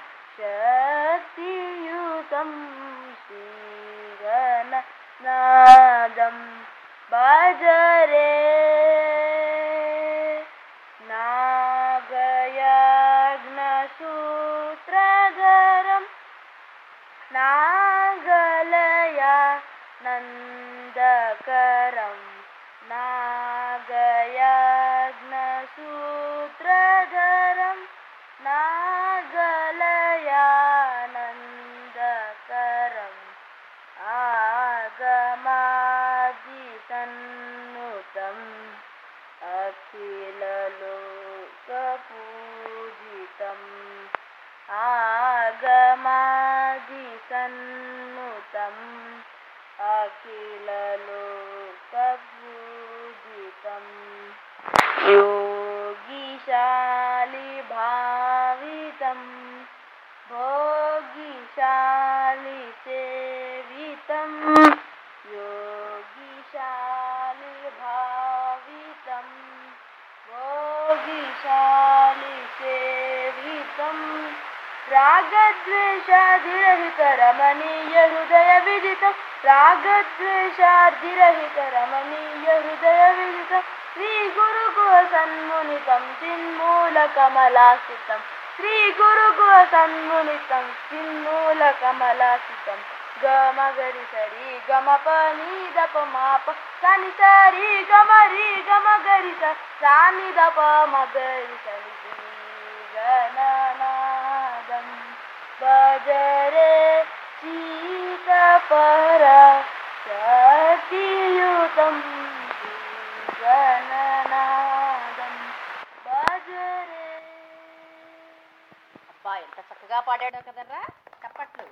శక్తియుతం శ్రీ గణనాదం భజరే నాగయాగ్నసూత్రధరం నాగలయా నందకరం నాగయాగ్నసూత్రధరం నాగలయానందకరం ఆగమాది సన్నుతం అఖిలలోకపూజితం ఆగమాది సన్నుతం అఖిలలోకపూజితం योगिशालि भावितं भोगिशालि सेवितं योगिशालि भावितं भोगिशालि सेवितं रागद्वेषाधिरहितरमणीयहृदयविदितं रागद्वेषाधिरहितरमणीयहृदयविदितं श्रीगुरुगुहसन्मुनितं चिन्मूलकमलासितं श्रीगुरुगुहसन्मुनितं चिन्मूलकमलासितं गमगरि सरि गमप निदप माप सनि सरि गमरि गमगरि स सानि दप मगरि सनि गणनादं भजरे शीतपरा शक्तियुतं గణనాదం భజరే
అబ్బా ఎంత చక్కగా పాడాడో కదరా చప్పట్లు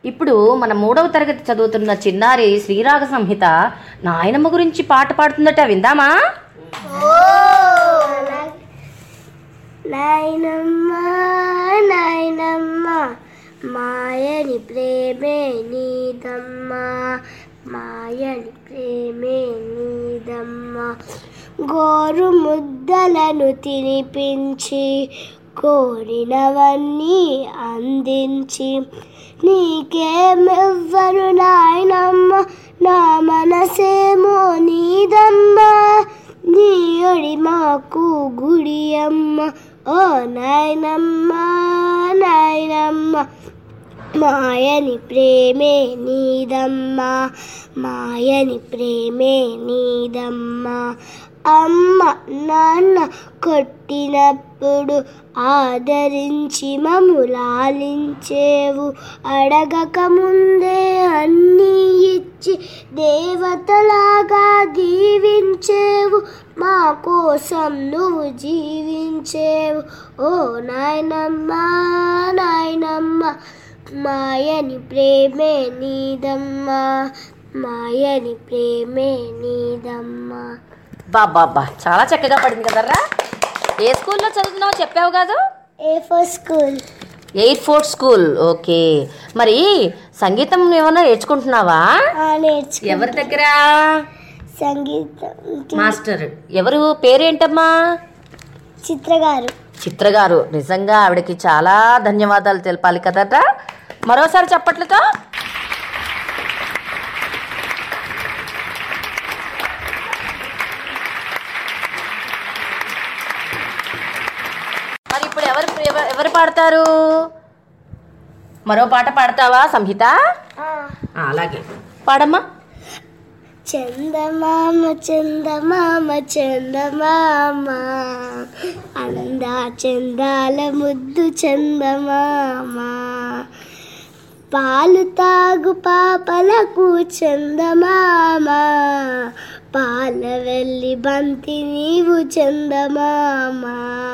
ఇప్పుడు మన మూడవ తరగతి చదువుతున్న చిన్నారి శ్రీరాగ సంహిత నాయనమ్మ గురించి పాట పాడుతుందట విందామా
నాయనమ్మ నాయనమ్మ మాయని ప్రేమే నీదమ్మ మాయని ప్రేమే నీదమ్మ గోరు ముద్దలను తినిపించి కోరినవన్నీ అందించి నీకేమెవ్వరు నాయనమ్మ నా మనసేమో నీదమ్మ నీయడి మాకు గుడి అమ్మ ఓ నాయనమ్మ నాయనమ్మ మాయని ప్రేమే నీదమ్మ మాయని ప్రేమే నీదమ్మ అమ్మ నాన్న కొట్టినప్పుడు ఆదరించి మము లాలించేవు అడగక ముందే అన్నీ ఇచ్చి దేవతలాగా దీవించేవు మా కోసం నువ్వు జీవించేవు ఓ నాయనమ్మ నాయనమ్మ మాయని ప్రేమే నీదమ్మా మాయని ప్రేమే నీదమ్మా
బాబ్బా చాలా చక్కగా పడింది కదరా ఏ స్కూల్లో చదువుతున్నావో చెప్పావు కాదు
air force school
eight fourth school okay మరి సంగీతం ఏమన్నా నేర్చుకుంటున్నావా ఎవరి దగ్గర
సంగీతం
మాస్టర్ ఎవరు పేరేంటమ్మా
చిత్ర గారు
చిత్ర గారు నిజంగా ఆవిడకి చాలా ధన్యవాదాలు తెలపాలి కదట మరోసారి చెప్పట్లతో మరి ఇప్పుడు ఎవరు ఎవ- ఎవరు పాడతారు మరో పాట పాడతావా సంహిత ఆ, అలాగే పాడమ్మా
చందమామ చందమామ చందమామ అందా చందాల ముద్దు చందమామ పాలు తాగు పాపలకు చందమామ పాల వెళ్ళి బంతి నీవు చందమామ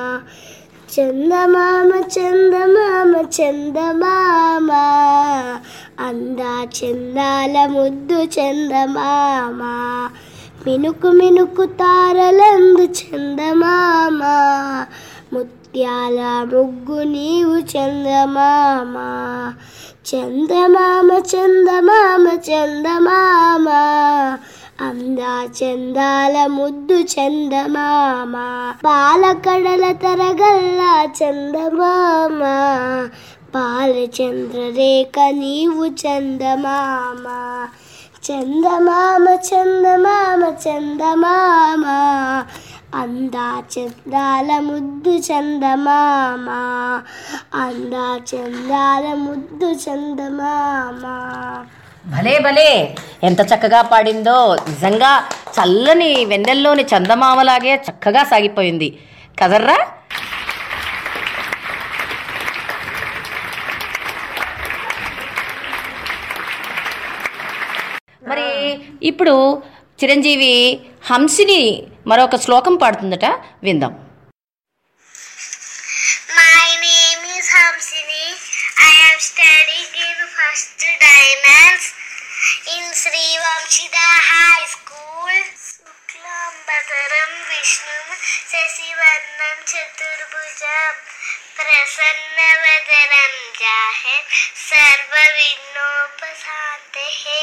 చందమామ చందమామ చందమామ అందా చందాల ముద్దు చందమామ మినుకు మినుకు తారలందు చందమామ ముత్యాల ముగ్గు నీవు చందమామ చందమామ చందమామ చందమామ అందా చందాల ముద్దు చందమామ పాలకడల తరగల్లా చందమామ పాల చంద్రరేఖ నీవు చందమామ చందమామ చందమామ చందమామ అందా చందాల ముద్దు చందమామ అందా చందాల ముద్దు చందమామ
భలే భలే ఎంత చక్కగా పాడిందో నిజంగా చల్లని వెన్నెల్లోని చందమామలాగే చక్కగా సాగిపోయింది కదర్రా మరి ఇప్పుడు చిరంజీవి హంసిని మరొక శ్లోకం పాడుతుందట విందాం
My name is Hamsini. I am studying in first diamonds in Sri Vamshida High School. Suklam Badaram Vishnum Sasivarnam Chaturbhujam Prasannavadaram Jahe Sarva Vinnopasantehe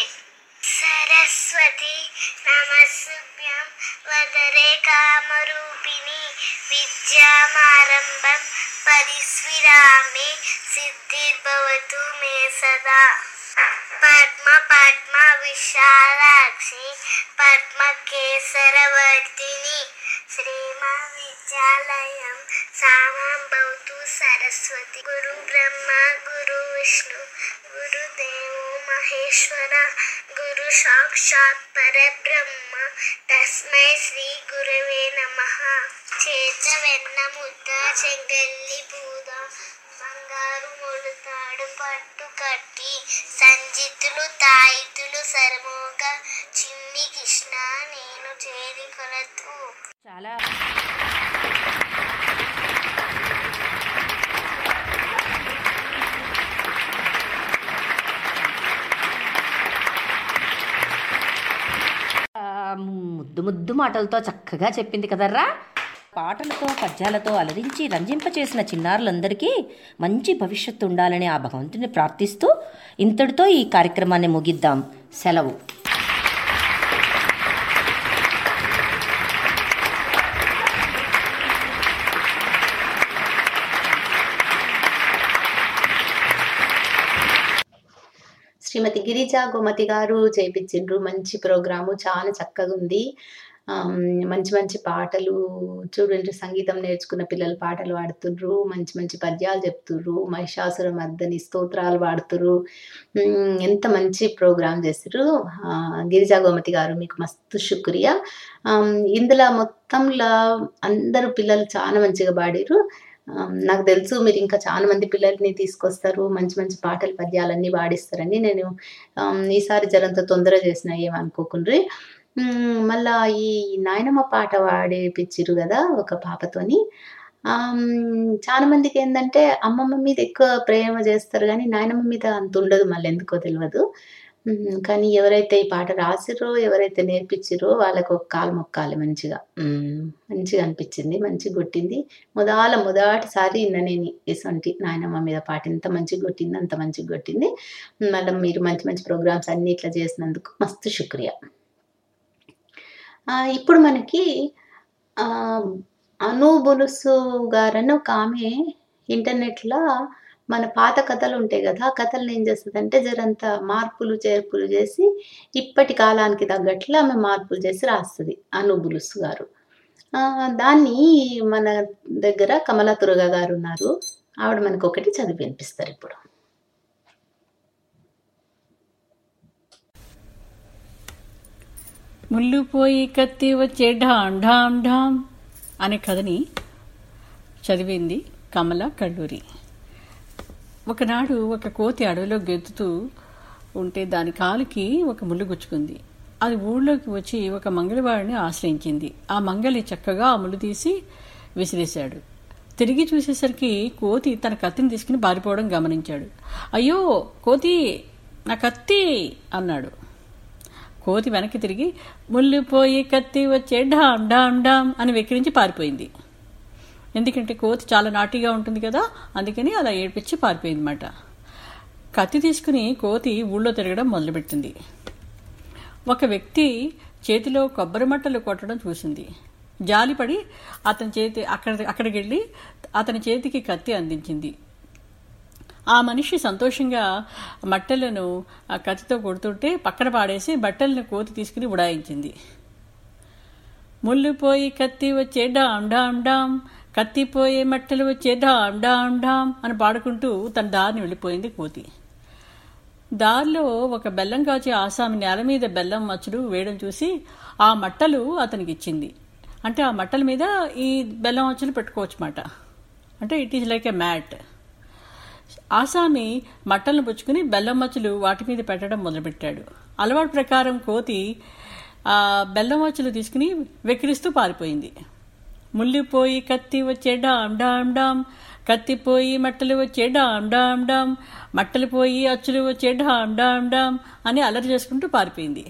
Saraswati నమస్సుభ్యం వదరే కామరూపిణి విద్యామారంభం పరిస్విరామి సిద్ధిర్భవతు మే సదా పద్మ పద్మ విశాలాక్షి పద్మ కేసరవర్తిని శ్రీమా విద్యాలయం సామాం భవతు సరస్వతి గురు బ్రహ్మ గురు విష్ణు గురుదేవో మహేశ్వర గురు సాక్షాత్ పరబ్రహ్మ తస్మై శ్రీ గురవే నమ చేత వెన్న ముద్ద చెంగల్లి పూద బంగారు మొలుతాడు పట్టు కట్టి సంజితులు తాయితులు సరమోగ చిన్ని కృష్ణ నేను చేరి కొలతు
చాలా ముద్దు ముద్దు మాటలతో చక్కగా చెప్పింది కదర్రా పాటలతో పద్యాలతో అలరించి రంజింపచేసిన చిన్నారులందరికీ మంచి భవిష్యత్తు ఉండాలని ఆ భగవంతుని ప్రార్థిస్తూ ఇంతటితో ఈ కార్యక్రమాన్ని ముగిద్దాం సెలవు
శ్రీమతి గిరిజా గోమతి గారు చేపించిండ్రు మంచి ప్రోగ్రాము చాలా చక్కగా ఉంది ఆమ్, మంచి మంచి పాటలు చూడండి సంగీతం నేర్చుకున్న పిల్లలు పాటలు పాడుతుండ్రు మంచి మంచి పద్యాలు చెప్తుర్రు మహిషాసుర మర్దని స్తోత్రాలు పాడుతుర్రు ఉమ్, ఎంత మంచి ప్రోగ్రామ్ చేసిర్రు ఆ, గిరిజా గోమతి గారు మీకు మస్తు శుక్రియా ఆమ్, ఇందులో మొత్తంలో అందరూ పిల్లలు చాలా మంచిగా పాడిర్రు ఆమ్, నాకు తెలుసు మీరు ఇంకా చాలా మంది పిల్లల్ని తీసుకొస్తారు మంచి మంచి పాటలు పద్యాలన్నీ పాడిస్తారని నేను ఆమ్, ఈసారి జరంత తొందర చేసిన ఏమనుకోకుండ్రి ఉమ్, మళ్ళా ఈ నాయనమ్మ పాట పాడేపిచ్చిర్రు కదా ఒక పాపతోని ఆమ్, చాలా మందికి ఏంటంటే అమ్మమ్మ మీద ఎక్కువ ప్రేమ చేస్తారు కానీ నాయనమ్మ మీద అంత ఉండదు మళ్ళీ ఎందుకో తెలియదు ఉమ్, కానీ ఎవరైతే ఈ పాట రాసిర్రో ఎవరైతే నేర్పించిర్రో వాళ్ళకు ఒక కాలు మొక్కాలి మంచిగా ఉమ్, మంచిగా అనిపించింది మంచిగా కొట్టింది మొదల మొదటిసారి విన్న నేను ఇసొంటి నాయనమ్మ మీద పాట ఎంత మంచిగా కొట్టింది అంత మంచిగా కొట్టింది మేడం మీరు మంచి మంచి ప్రోగ్రామ్స్ అన్ని ఇట్లా చేసినందుకు మస్తు శుక్రియా ఆ, ఇప్పుడు మనకి ఆ, అను బులుసు గారని ఒక ఆమె ఇంటర్నెట్లో మన పాత కథలు ఉంటాయి కదా ఆ కథలను ఏం చేస్తుందంటే జరంత మార్పులు చేర్పులు చేసి ఇప్పటి కాలానికి తగ్గట్లు ఆమె మార్పులు చేసి రాస్తుంది అను బులుసు గారు ఆ, దాన్ని మన దగ్గర కమలా తురగ గారు ఉన్నారు ఆవిడ మనకు ఒకటి చదివి వినిపిస్తారు ఇప్పుడు
ముళ్ళు పోయి కత్తి వచ్చే ఢాం ఢాం ఢాం అనే కథని చదివింది కమల కల్లూరి ఒకనాడు ఒక కోతి అడవిలో గెంతుతూ ఉంటే దాని కాలుకి ఒక ముళ్ళు గుచ్చుకుంది అది ఊళ్ళోకి వచ్చి ఒక మంగళవాడిని ఆశ్రయించింది ఆ మంగళి చక్కగా ఆ ముళ్ళు తీసి విసిరేశాడు తిరిగి చూసేసరికి కోతి తన కత్తిని తీసుకుని పారిపోవడం గమనించాడు అయ్యో కోతి నా కత్తి అన్నాడు కోతి వెనక్కి తిరిగి ముళ్ళు పోయి కత్తి వచ్చే డామ్ డామ్ డామ్ అని వెక్కిరించి పారిపోయింది ఎందుకంటే కోతి చాలా నాటిగా ఉంటుంది కదా అందుకని అలా ఏడ్పించి పారిపోయింది అనమాట కత్తి తీసుకుని కోతి ఊళ్ళో తిరగడం మొదలుపెట్టింది ఒక వ్యక్తి చేతిలో కొబ్బరి మట్టలు కొట్టడం చూసింది జాలిపడి అతని చేతి అక్కడ అక్కడికి వెళ్ళి అతని చేతికి కత్తి అందించింది ఆ మనిషి సంతోషంగా మట్టెలను ఆ కత్తితో కొడుతుంటే పక్కన పాడేసి బట్టలను కోతి తీసుకుని ఉడాయించింది ముళ్ళు పోయి కత్తి వచ్చే డామ్ డామ్ డామ్ కత్తి పోయే మట్టెలు వచ్చే డామ్ డామ్ డామ్ అని పాడుకుంటూ తన దారిని వెళ్ళిపోయింది కోతి దారిలో ఒక బెల్లం కాచి ఆసామి నేల మీద బెల్లం మచ్చులు వేయడం చూసి ఆ మట్టలు అతనికి ఇచ్చింది అంటే ఆ మట్టల మీద ఈ బెల్లం మచ్చులు పెట్టుకోవచ్చు మాట అంటే it is like a mat ఆసామి మట్టలను పుచ్చుకుని బెల్లం మచ్చలు వాటి మీద పెట్టడం మొదలుపెట్టాడు అలవాటు ప్రకారం కోతి ఆ బెల్లం మచ్చలు తీసుకుని వెక్కిరిస్తూ పారిపోయింది ముల్లిపోయి కత్తి వచ్చే డామ్ డామ్ డామ్ కత్తిపోయి మట్టలు వచ్చే డామ్ డామ్ డామ్ మట్టలు పోయి అచ్చులు వచ్చే డామ్ డామ్ డామ్ అని అలరి చేసుకుంటూ పారిపోయింది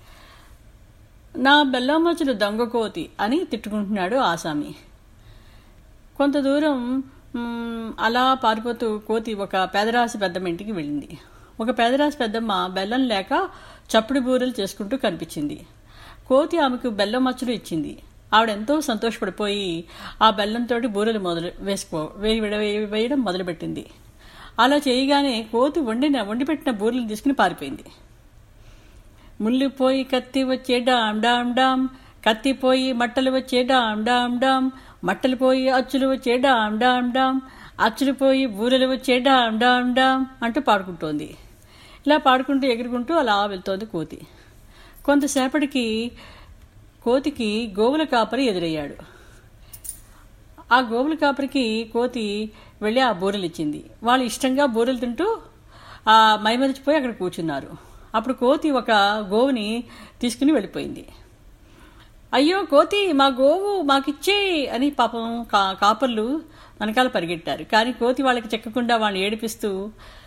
నా బెల్లం మచ్చలు దొంగ కోతి అని తిట్టుకుంటున్నాడు ఆసామి కొంత దూరం మ్, అలా పారిపోతూ కోతి ఒక పేదరాశి పెద్దమ్మ ఇంటికి వెళ్ళింది ఒక పేదరాశి పెద్దమ్మ బెల్లం లేక చప్పుడు బూరెలు చేసుకుంటూ కనిపించింది కోతి ఆమెకు బెల్లం మచ్చలు ఇచ్చింది ఆవిడ ఎంతో సంతోషపడిపోయి ఆ బెల్లంతో బూరెలు మొదలు వేసుకో వేయి విడ- వేయి- వేయడం మొదలుపెట్టింది అలా చేయగానే కోతి వండిన వండిపెట్టిన బూరెలు తీసుకుని పారిపోయింది ముళ్ళు పోయి కత్తి వచ్చే డామ్ డామ్ డామ్ కత్తి పోయి మట్టలు వచ్చే డామ్ డామ్ డామ్ మట్టలు పోయి అచ్చులు వచ్చే డామ్ డామ్ డామ్ అచ్చులు పోయి బూరెలు వచ్చే డామ్ డామ్ డామ్ అంటూ పాడుకుంటోంది ఇలా పాడుకుంటూ ఎగురుకుంటూ అలా వెళ్తోంది కోతి కొంతసేపటికి కోతికి గోవుల కాపరి ఎదురయ్యాడు ఆ గోవుల కాపరికి కోతి వెళ్ళి ఆ బూరెలు ఇచ్చింది వాళ్ళు ఇష్టంగా బూరెలు తింటూ ఆ మైమరిచిపోయి అక్కడ కూర్చున్నారు అప్పుడు కోతి ఒక గోవుని తీసుకుని వెళ్ళిపోయింది అయ్యో కోతి మా గోవు మాకిచ్చే అని పాపం కా కాపర్లు వెనకాల పరిగెట్టారు కానీ కోతి వాళ్ళకి చెక్కకుండా వాళ్ళని ఏడిపిస్తూ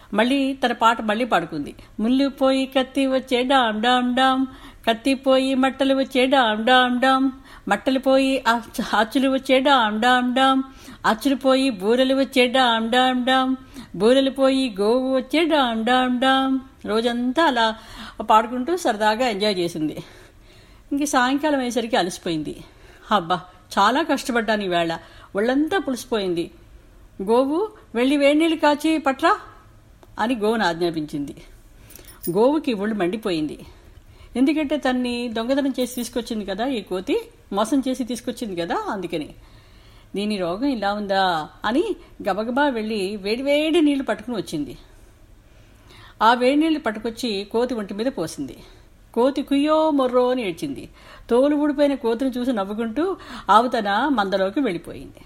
మళ్ళీ తన పాట మళ్ళీ పాడుకుంది ముళ్ళు పోయి కత్తి వచ్చే డామ్ డామ్ డామ్ కత్తి పోయి మట్టలు వచ్చే డామ్ డామ్ డామ్ మట్టలు పోయి ఆచ- ఆచులు వచ్చే డామ్ డామ్ డామ్ ఆచులు పోయి బూరెలు వచ్చే డామ్ డామ్ డామ్ బూరెలు పోయి గోవు వచ్చే డామ్ డామ్ డామ్ రోజంతా అలా పాడుకుంటూ సరదాగా ఎంజాయ్ చేసింది ఇంక సాయంకాలం అయ్యేసరికి అలసిపోయింది అబ్బా చాలా కష్టపడ్డాను ఈవేళ ఒళ్ళంతా పులిసిపోయింది గోవు వెళ్ళి వేడినీళ్ళు కాచి పట్రా అని గోవును ఆజ్ఞాపించింది గోవుకి ఒళ్ళు మండిపోయింది ఎందుకంటే తన్ని దొంగతనం చేసి తీసుకొచ్చింది కదా ఈ కోతి మోసం చేసి తీసుకొచ్చింది కదా అందుకని దీని రోగం ఇలా ఉందా అని గబగబా వెళ్ళి వేడివేడి నీళ్లు పట్టుకుని వచ్చింది ఆ వేడి నీళ్లు పట్టుకొచ్చి కోతి ఒంటి మీద పోసింది కోతి కుయ్యో మొర్రో అని ఏడ్చింది తోలు ఊడిపోయిన కోతిని చూసి నవ్వుకుంటూ ఆవు తన మందలోకి వెళ్ళిపోయింది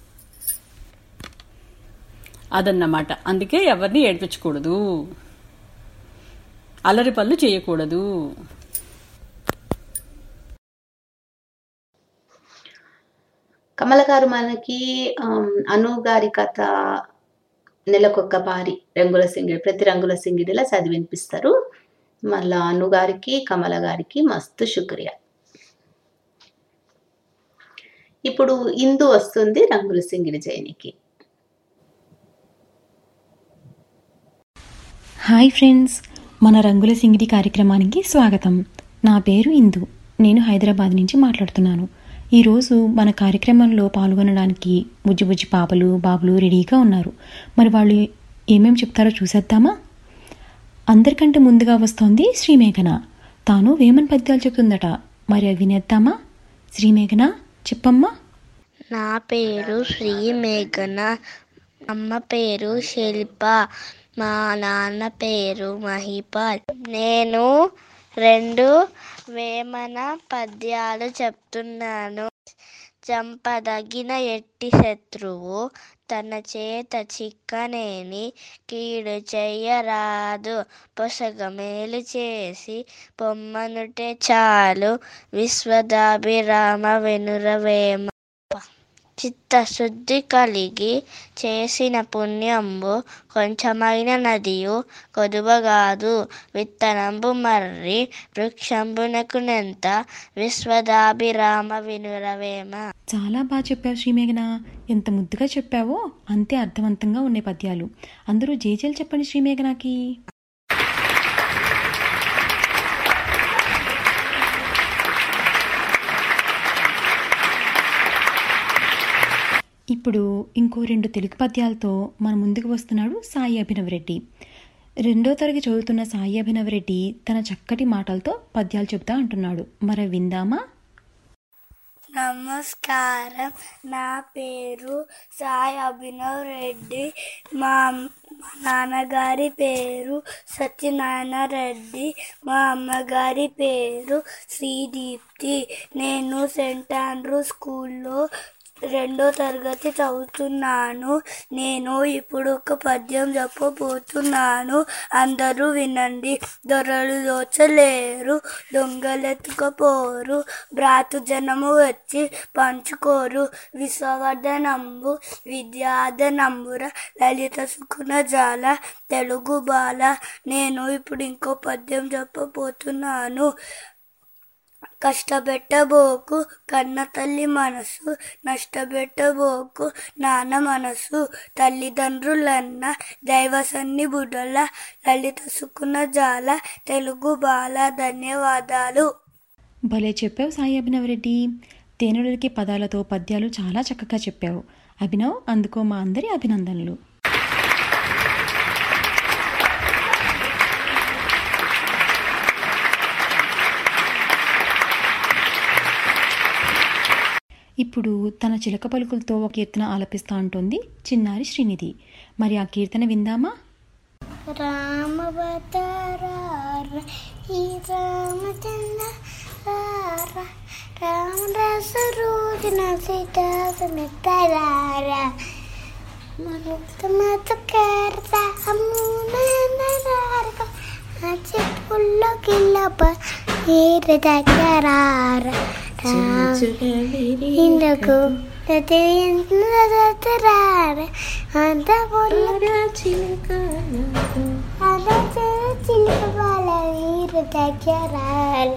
అదన్నమాట అందుకే ఎవరిని ఏడ్పించకూడదు అల్లరి పనులు చేయకూడదు
కమల గారు మనకి ఆమ్, అను గారి కథ నెలకొక్క పారి రంగుల సింగిడి ప్రతి రంగుల సింగిడిలా చదివి వినిపిస్తారు మళ్ళా అను గారికి కమల గారికి మస్తు శుక్రియా ఇప్పుడు ఇందు వస్తుంది రంగుల సింగిడి జయనికి
హాయ్ ఫ్రెండ్స్ మన రంగుల సింగిడి కార్యక్రమానికి స్వాగతం నా పేరు ఇందు నేను హైదరాబాద్ నుంచి మాట్లాడుతున్నాను ఈరోజు మన కార్యక్రమంలో పాల్గొనడానికి బుజ్జి బుజ్జి పాపలు బాబులు రెడీగా ఉన్నారు మరి వాళ్ళు ఏమేం చెప్తారో చూసేద్దామా అందరికంటే ముందుగా వస్తోంది శ్రీమేఘన తాను వేమన్ పద్యాలు చెప్తుందట మరి అవి వినేద్దామా శ్రీమేఘన చెప్పమ్మా
నా పేరు శ్రీ మేఘన అమ్మ పేరు శిల్ప మా నాన్న పేరు మహిపాల్ నేను రెండు వేమన పద్యాలు చెప్తున్నాను చంపదగిన ఎట్టి శత్రువు తన చేత చిక్కనేని కీడు చెయ్యరాదు పొసగ మేలు చేసి పొమ్మనుటే చాలు విశ్వదాభిరామ వెనురవేమ చిత్తశుద్ధి కలిగి చేసిన పుణ్యంబు కొంచెమైన నదియు కొదువగాదు విత్తనంబు మర్రి వృక్షంబునకు నెంత విశ్వదాభిరామ వినురవేమ
చాలా బాగా చెప్పావు శ్రీమేఘన ఎంత ముద్దుగా చెప్పావో అంతే అర్థవంతంగా ఉన్నాయి పద్యాలు అందరూ జేజేలు చెప్పండి శ్రీమేఘనకి ఇప్పుడు ఇంకో రెండు తెలుగు పద్యాలతో మన ముందుకు వస్తున్నాడు సాయి అభినవ్ రెడ్డి రెండో తరగతి చదువుతున్న సాయి అభినవ్ రెడ్డి తన చక్కటి మాటలతో పద్యాలు చెబుతా అంటున్నాడు మరి విందామా
నమస్కారం నా పేరు సాయి అభినవ్ రెడ్డి మా మా నాన్నగారి పేరు సత్యనారాయణ రెడ్డి మా అమ్మగారి పేరు శ్రీదీప్తి నేను సెంట్ ఆండ్రూ స్కూల్లో రెండో తరగతి చదువుతున్నాను నేను ఇప్పుడు ఒక పద్యం చెప్పబోతున్నాను అందరూ వినండి దొరలు దోచలేరు దొంగలెత్తుకపోరు బ్రాతు జనము వచ్చి పంచుకోరు విశ్వవర్ధనంబు విద్యాధనంబుర లలిత సుకున జాల తెలుగు బాల నేను ఇప్పుడు ఇంకో పద్యం చెప్పబోతున్నాను కష్టపెట్టబోకు కన్న తల్లి మనసు నష్టపెట్టబోకు నాన్న మనసు తల్లిదండ్రులన్న దైవ సన్ని బుడల లలిత సుకున జాల తెలుగు బాల ధన్యవాదాలు
భలే చెప్పావు సాయి అభినవ్ రెడ్డి తేనెలకి పదాలతో పద్యాలు చాలా చక్కగా చెప్పావు అభినవ్ అందుకో మా అందరి అభినందనలు ఇప్పుడు తన చిలక పలుకులతో ఒక కీర్తన ఆలపిస్తా ఉంటుంది చిన్నారి శ్రీనిధి మరి ఆ కీర్తన విందామా
రామవతారార ఈ రామచంద్ర రామరసరూదిన సీతాసమితరార మత కేరత అమ్మునారక ఆ చెప్పుల్లో కిల్లప నీరు దగ్గరార ఇందుకు అంత చిలుక చిలుక బాల వీరు దగ్గరాల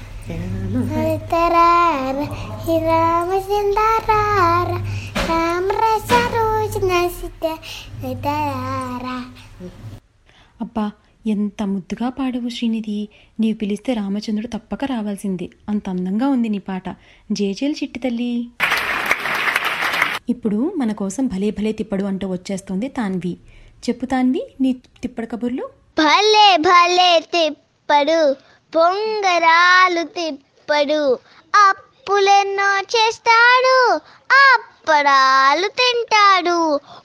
తరార ఈ రామచంద్రార రామరస రోజు నసిత తరారా
అబ్బా ఎంత ముద్దుగా పాడవు శ్రీనిధి నీవు పిలిస్తే రామచంద్రుడు తప్పక రావాల్సిందే అంత అందంగా ఉంది నీ పాట జేజేలు చిట్టి తల్లి ఇప్పుడు మన కోసం భలే భలే తిప్పడు అంటూ వచ్చేస్తోంది తాన్వి చెప్పు తాన్వి నీ తిప్పడు కబుర్లు
భలే భలే తిప్పడు పొంగరాలు తిప్పడు అప్పులెన్నో చేస్తాడు అప్పడాలు తింటాడు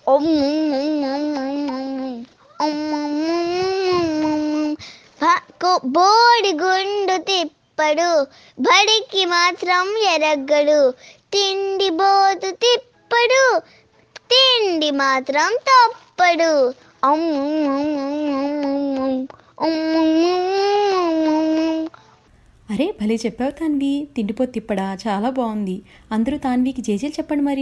బోడి గుండు తిప్పడు బడికి మాత్రం ఎరగ్గడు తిండి బోతు తిప్పడు తిండి మాత్రం తప్పడు
అరే భలే చెప్పావు తాన్వి తిండిపో తిప్పడా చాలా బాగుంది అందరూ తాన్వికి జేజేలు చెప్పండి మరి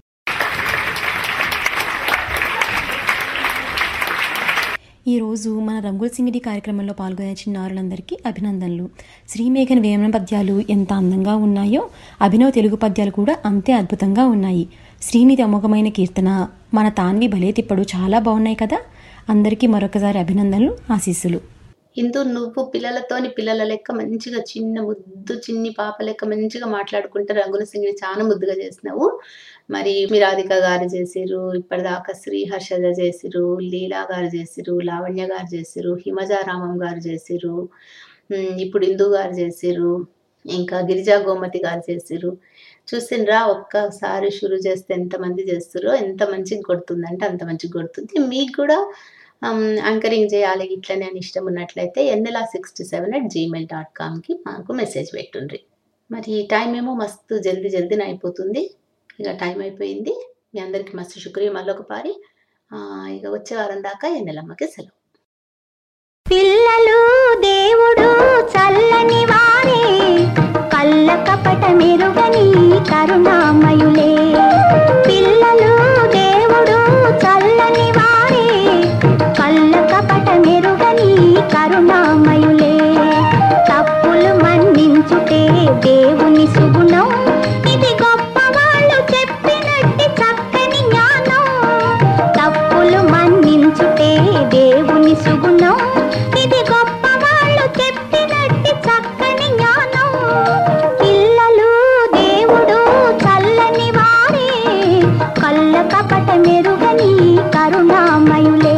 ఈరోజు మన రంగుల సింగిడి కార్యక్రమంలో పాల్గొనే చిన్నారులందరికీ అభినందనలు శ్రీమేఘన్ వేమన పద్యాలు ఎంత అందంగా ఉన్నాయో అభినవ్ తెలుగు పద్యాలు కూడా అంతే అద్భుతంగా ఉన్నాయి శ్రీనిధి అమోఘమైన కీర్తన మన తాన్వి భలే తిప్పడు చాలా బాగున్నాయి కదా అందరికీ మరొకసారి అభినందనలు ఆశీస్సులు
ఇందు నువ్వు పిల్లలతోని పిల్లల లెక్క మంచిగా చిన్న ముద్దు చిన్ని పాప లెక్క మంచిగా మాట్లాడుకుంటే రంగుల సింగిని చాలా ముద్దుగా చేసినావు మరి మిరాధిక గారు చేసిరు ఇప్పటిదాకా శ్రీ హర్షద చేసిరు లీలా గారు చేసిరు లావణ్య గారు చేసిరు హిమజారామం గారు చేసిరు ఉమ్, ఇప్పుడు ఇందు గారు చేసిరు ఇంకా గిరిజా గోమతి గారు చేసిరు చూసిండ్రా ఒక్కసారి షురు చేస్తే ఎంతమంది చేస్తారో ఎంత మంచిగా కొడుతుందంటే అంత మంచిగా కొడుతుంది మీకు కూడా యాంకరింగ్ చేయాలి ఇట్లనే అని ఇష్టం ఉన్నట్లయితే ఎన్నెలా sixty seven at gmail dot కామ్కి మాకు మెసేజ్ పెట్టుండ్రి మరి టైం ఏమో మస్తు జల్దీ జల్దీన అయిపోతుంది ఇక టైం అయిపోయింది మీ అందరికీ మస్తు శుక్రియ మళ్ళొక పారి ఆ, ఇక వచ్చే వారం దాకా ఎన్నెలమ్మకి సెలవు
పిల్లలు దేవుడు చల్లని వారే కళ్ళ కపట మెరుగని కరుణామయులే పిల్లలు దేవుడు చల్లని వారే కళ్ళ కపట మెరుగని కరుణామయులే తప్పులు మన్నించుటే దేవుని సుగుణం ఇది గొప్ప వాళ్ళు చెప్పినట్టి చక్కని జ్ఞానం తప్పులు మన్నించుటే దేవుని సుగుణం ఇది గొప్ప వాళ్ళు చెప్పినట్టి చక్కని జ్ఞానం పిల్లలు దేవుడు చల్లని వారే కళ్ళ కపట మెరుగని కరుణామయులే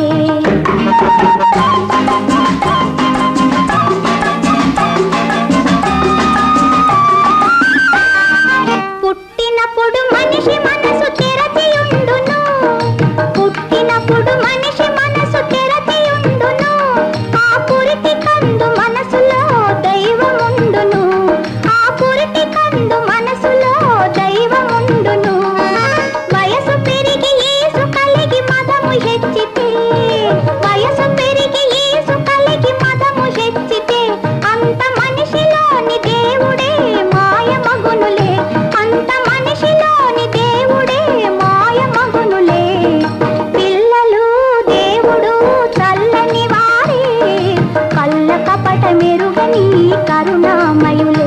పుట్టినప్పుడు మనిషి మనసు తెరచియుండును పుట్టినప్పుడు మనిషి మనసు తెరచియుండును ఆ పురిటి కందు మనసులో దైవముండును ఆ పురిటి కందు మనసులో దైవముండును వయసు పెరిగి ఏసు కలిగి మదము హెచ్చితే వయసు పెరిగి ఏసు కలిగి మదము హెచ్చితే అంత మనిషిలోని దేవుడే మాయమగునులే అంత మనిషిలోని దేవుడే మాయమగునులే పిల్లలు దేవుడు చల్లని వారే కళ్ళ కపట మెరుగని కరుణామయులే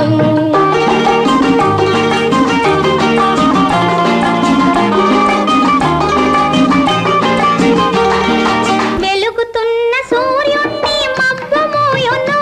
వెలుగుతున్న సూర్యుణ్ణి మబ్బమోయును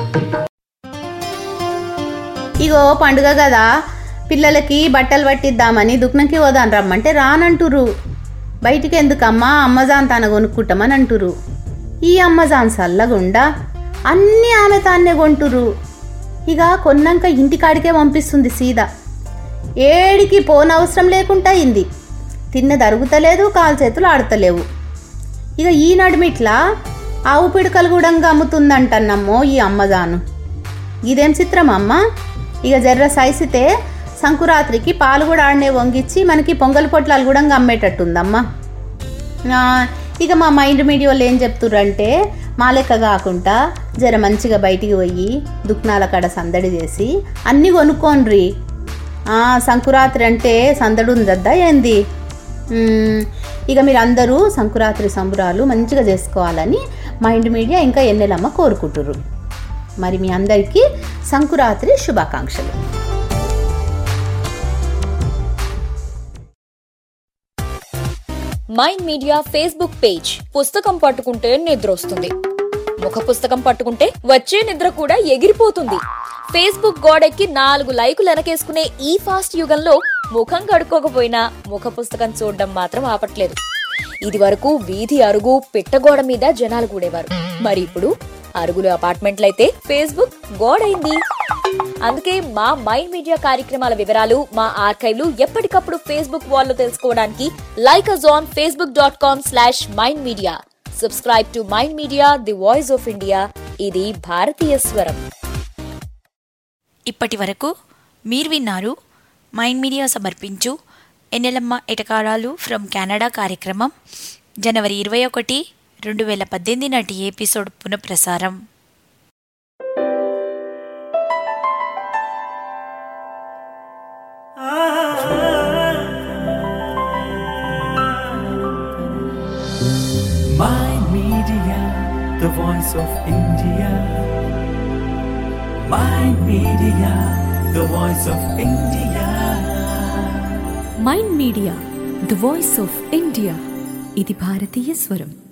ఇగో పండుగ కదా పిల్లలకి బట్టలు పట్టిద్దామని దుఃఖంకి పోదాం రమ్మంటే రానంటురు బయటికి ఎందుకమ్మా అమ్మజాన్ తన కొనుక్కుంటామని అంటురు ఈ అమ్మజాన్ సల్లగుండా అన్నీ ఆమె తాన్నే కొంటురు ఇక కొన్నాక ఇంటికాడికే పంపిస్తుంది సీదా ఏడికి పోనవసరం లేకుండా అయింది తిన్నది అరుగుతలేదు కాలు చేతులు ఆడతలేవు ఇక ఈ నడుమిట్లా ఆవు పిడకలు కూడా అమ్ముతుందంటన్నమ్మో ఈ అమ్మజాను ఇదేం చిత్రం అమ్మ ఇక జర్ర సైసితే సంకురాత్రికి పాలు కూడా ఆడనే వంగిచ్చి మనకి పొంగల్ పొట్లాలు కూడా అమ్మేటట్టుందమ్మా ఆ, ఇక మా మైండ్ మీడియాలో ఏం చెప్తుర్రంటే మా లెక్క కాకుండా జర మంచిగా బయటికి పోయి దుక్నాల కాడ సందడి చేసి అన్నీ కొనుక్కోండ్రి ఆ, సంకురాత్రి అంటే సందడు ఉందద్దా ఏంది మ్మ్, ఇక మీరు అందరూ సంకురాత్రి సంబరాలు మంచిగా చేసుకోవాలని మైండ్ మీడియా ఇంకా ఎన్నెలమ్మ కోరుకుంటుర్రు మరి మీ అందరికీ సంకురాత్రి శుభాకాంక్షలు
మైండ్ మీడియా ఫేస్బుక్ పేజ్ పుస్తకం పట్టుకుంటే నిద్ర వస్తుంది ముఖ పుస్తకం పట్టుకుంటే వచ్చే నిద్ర కూడా ఎగిరిపోతుంది ఫేస్బుక్ గోడెక్కి నాలుగు లైకులు వెనకేసుకునే ఈ ఫాస్ట్ యుగంలో ముఖం కడుక్కోకపోయినా ముఖ పుస్తకం చూడడం మాత్రం ఆపట్లేదు ఇది వరకు వీధి అరుగు పిట్టగోడ మీద జనాలు కూడేవారు మరి ఇప్పుడు అరుగులు అపార్ట్మెంట్లయితే ఫేస్బుక్ గోడైంది అందుకే మా మైండ్ మీడియా కార్యక్రమాల వివరాలు మా ఆర్కైవ్లు ఎప్పటికప్పుడు ఫేస్బుక్ వాల్లో తెలుసుకోవడానికి like us on Facebook dot com slash mind media subscribe to mind media the voice of India ఇది భారతీయ స్వరం
ఇప్పటి వరకు మీరు విన్నారు మైండ్ మీడియా సమర్పించు ఎన్నెలమ్మ ఎటకారాలు ఫ్రమ్ కెనడా కార్యక్రమం జనవరి ఇరవై ఒకటి రెండు వేల పద్దెనిమిది నాటి ఎపిసోడ్ పునఃప్రసారం
My Media, the voice of India. My Media, the voice of India.
Mind media the voice of India ఇది భారతీయ స్వరం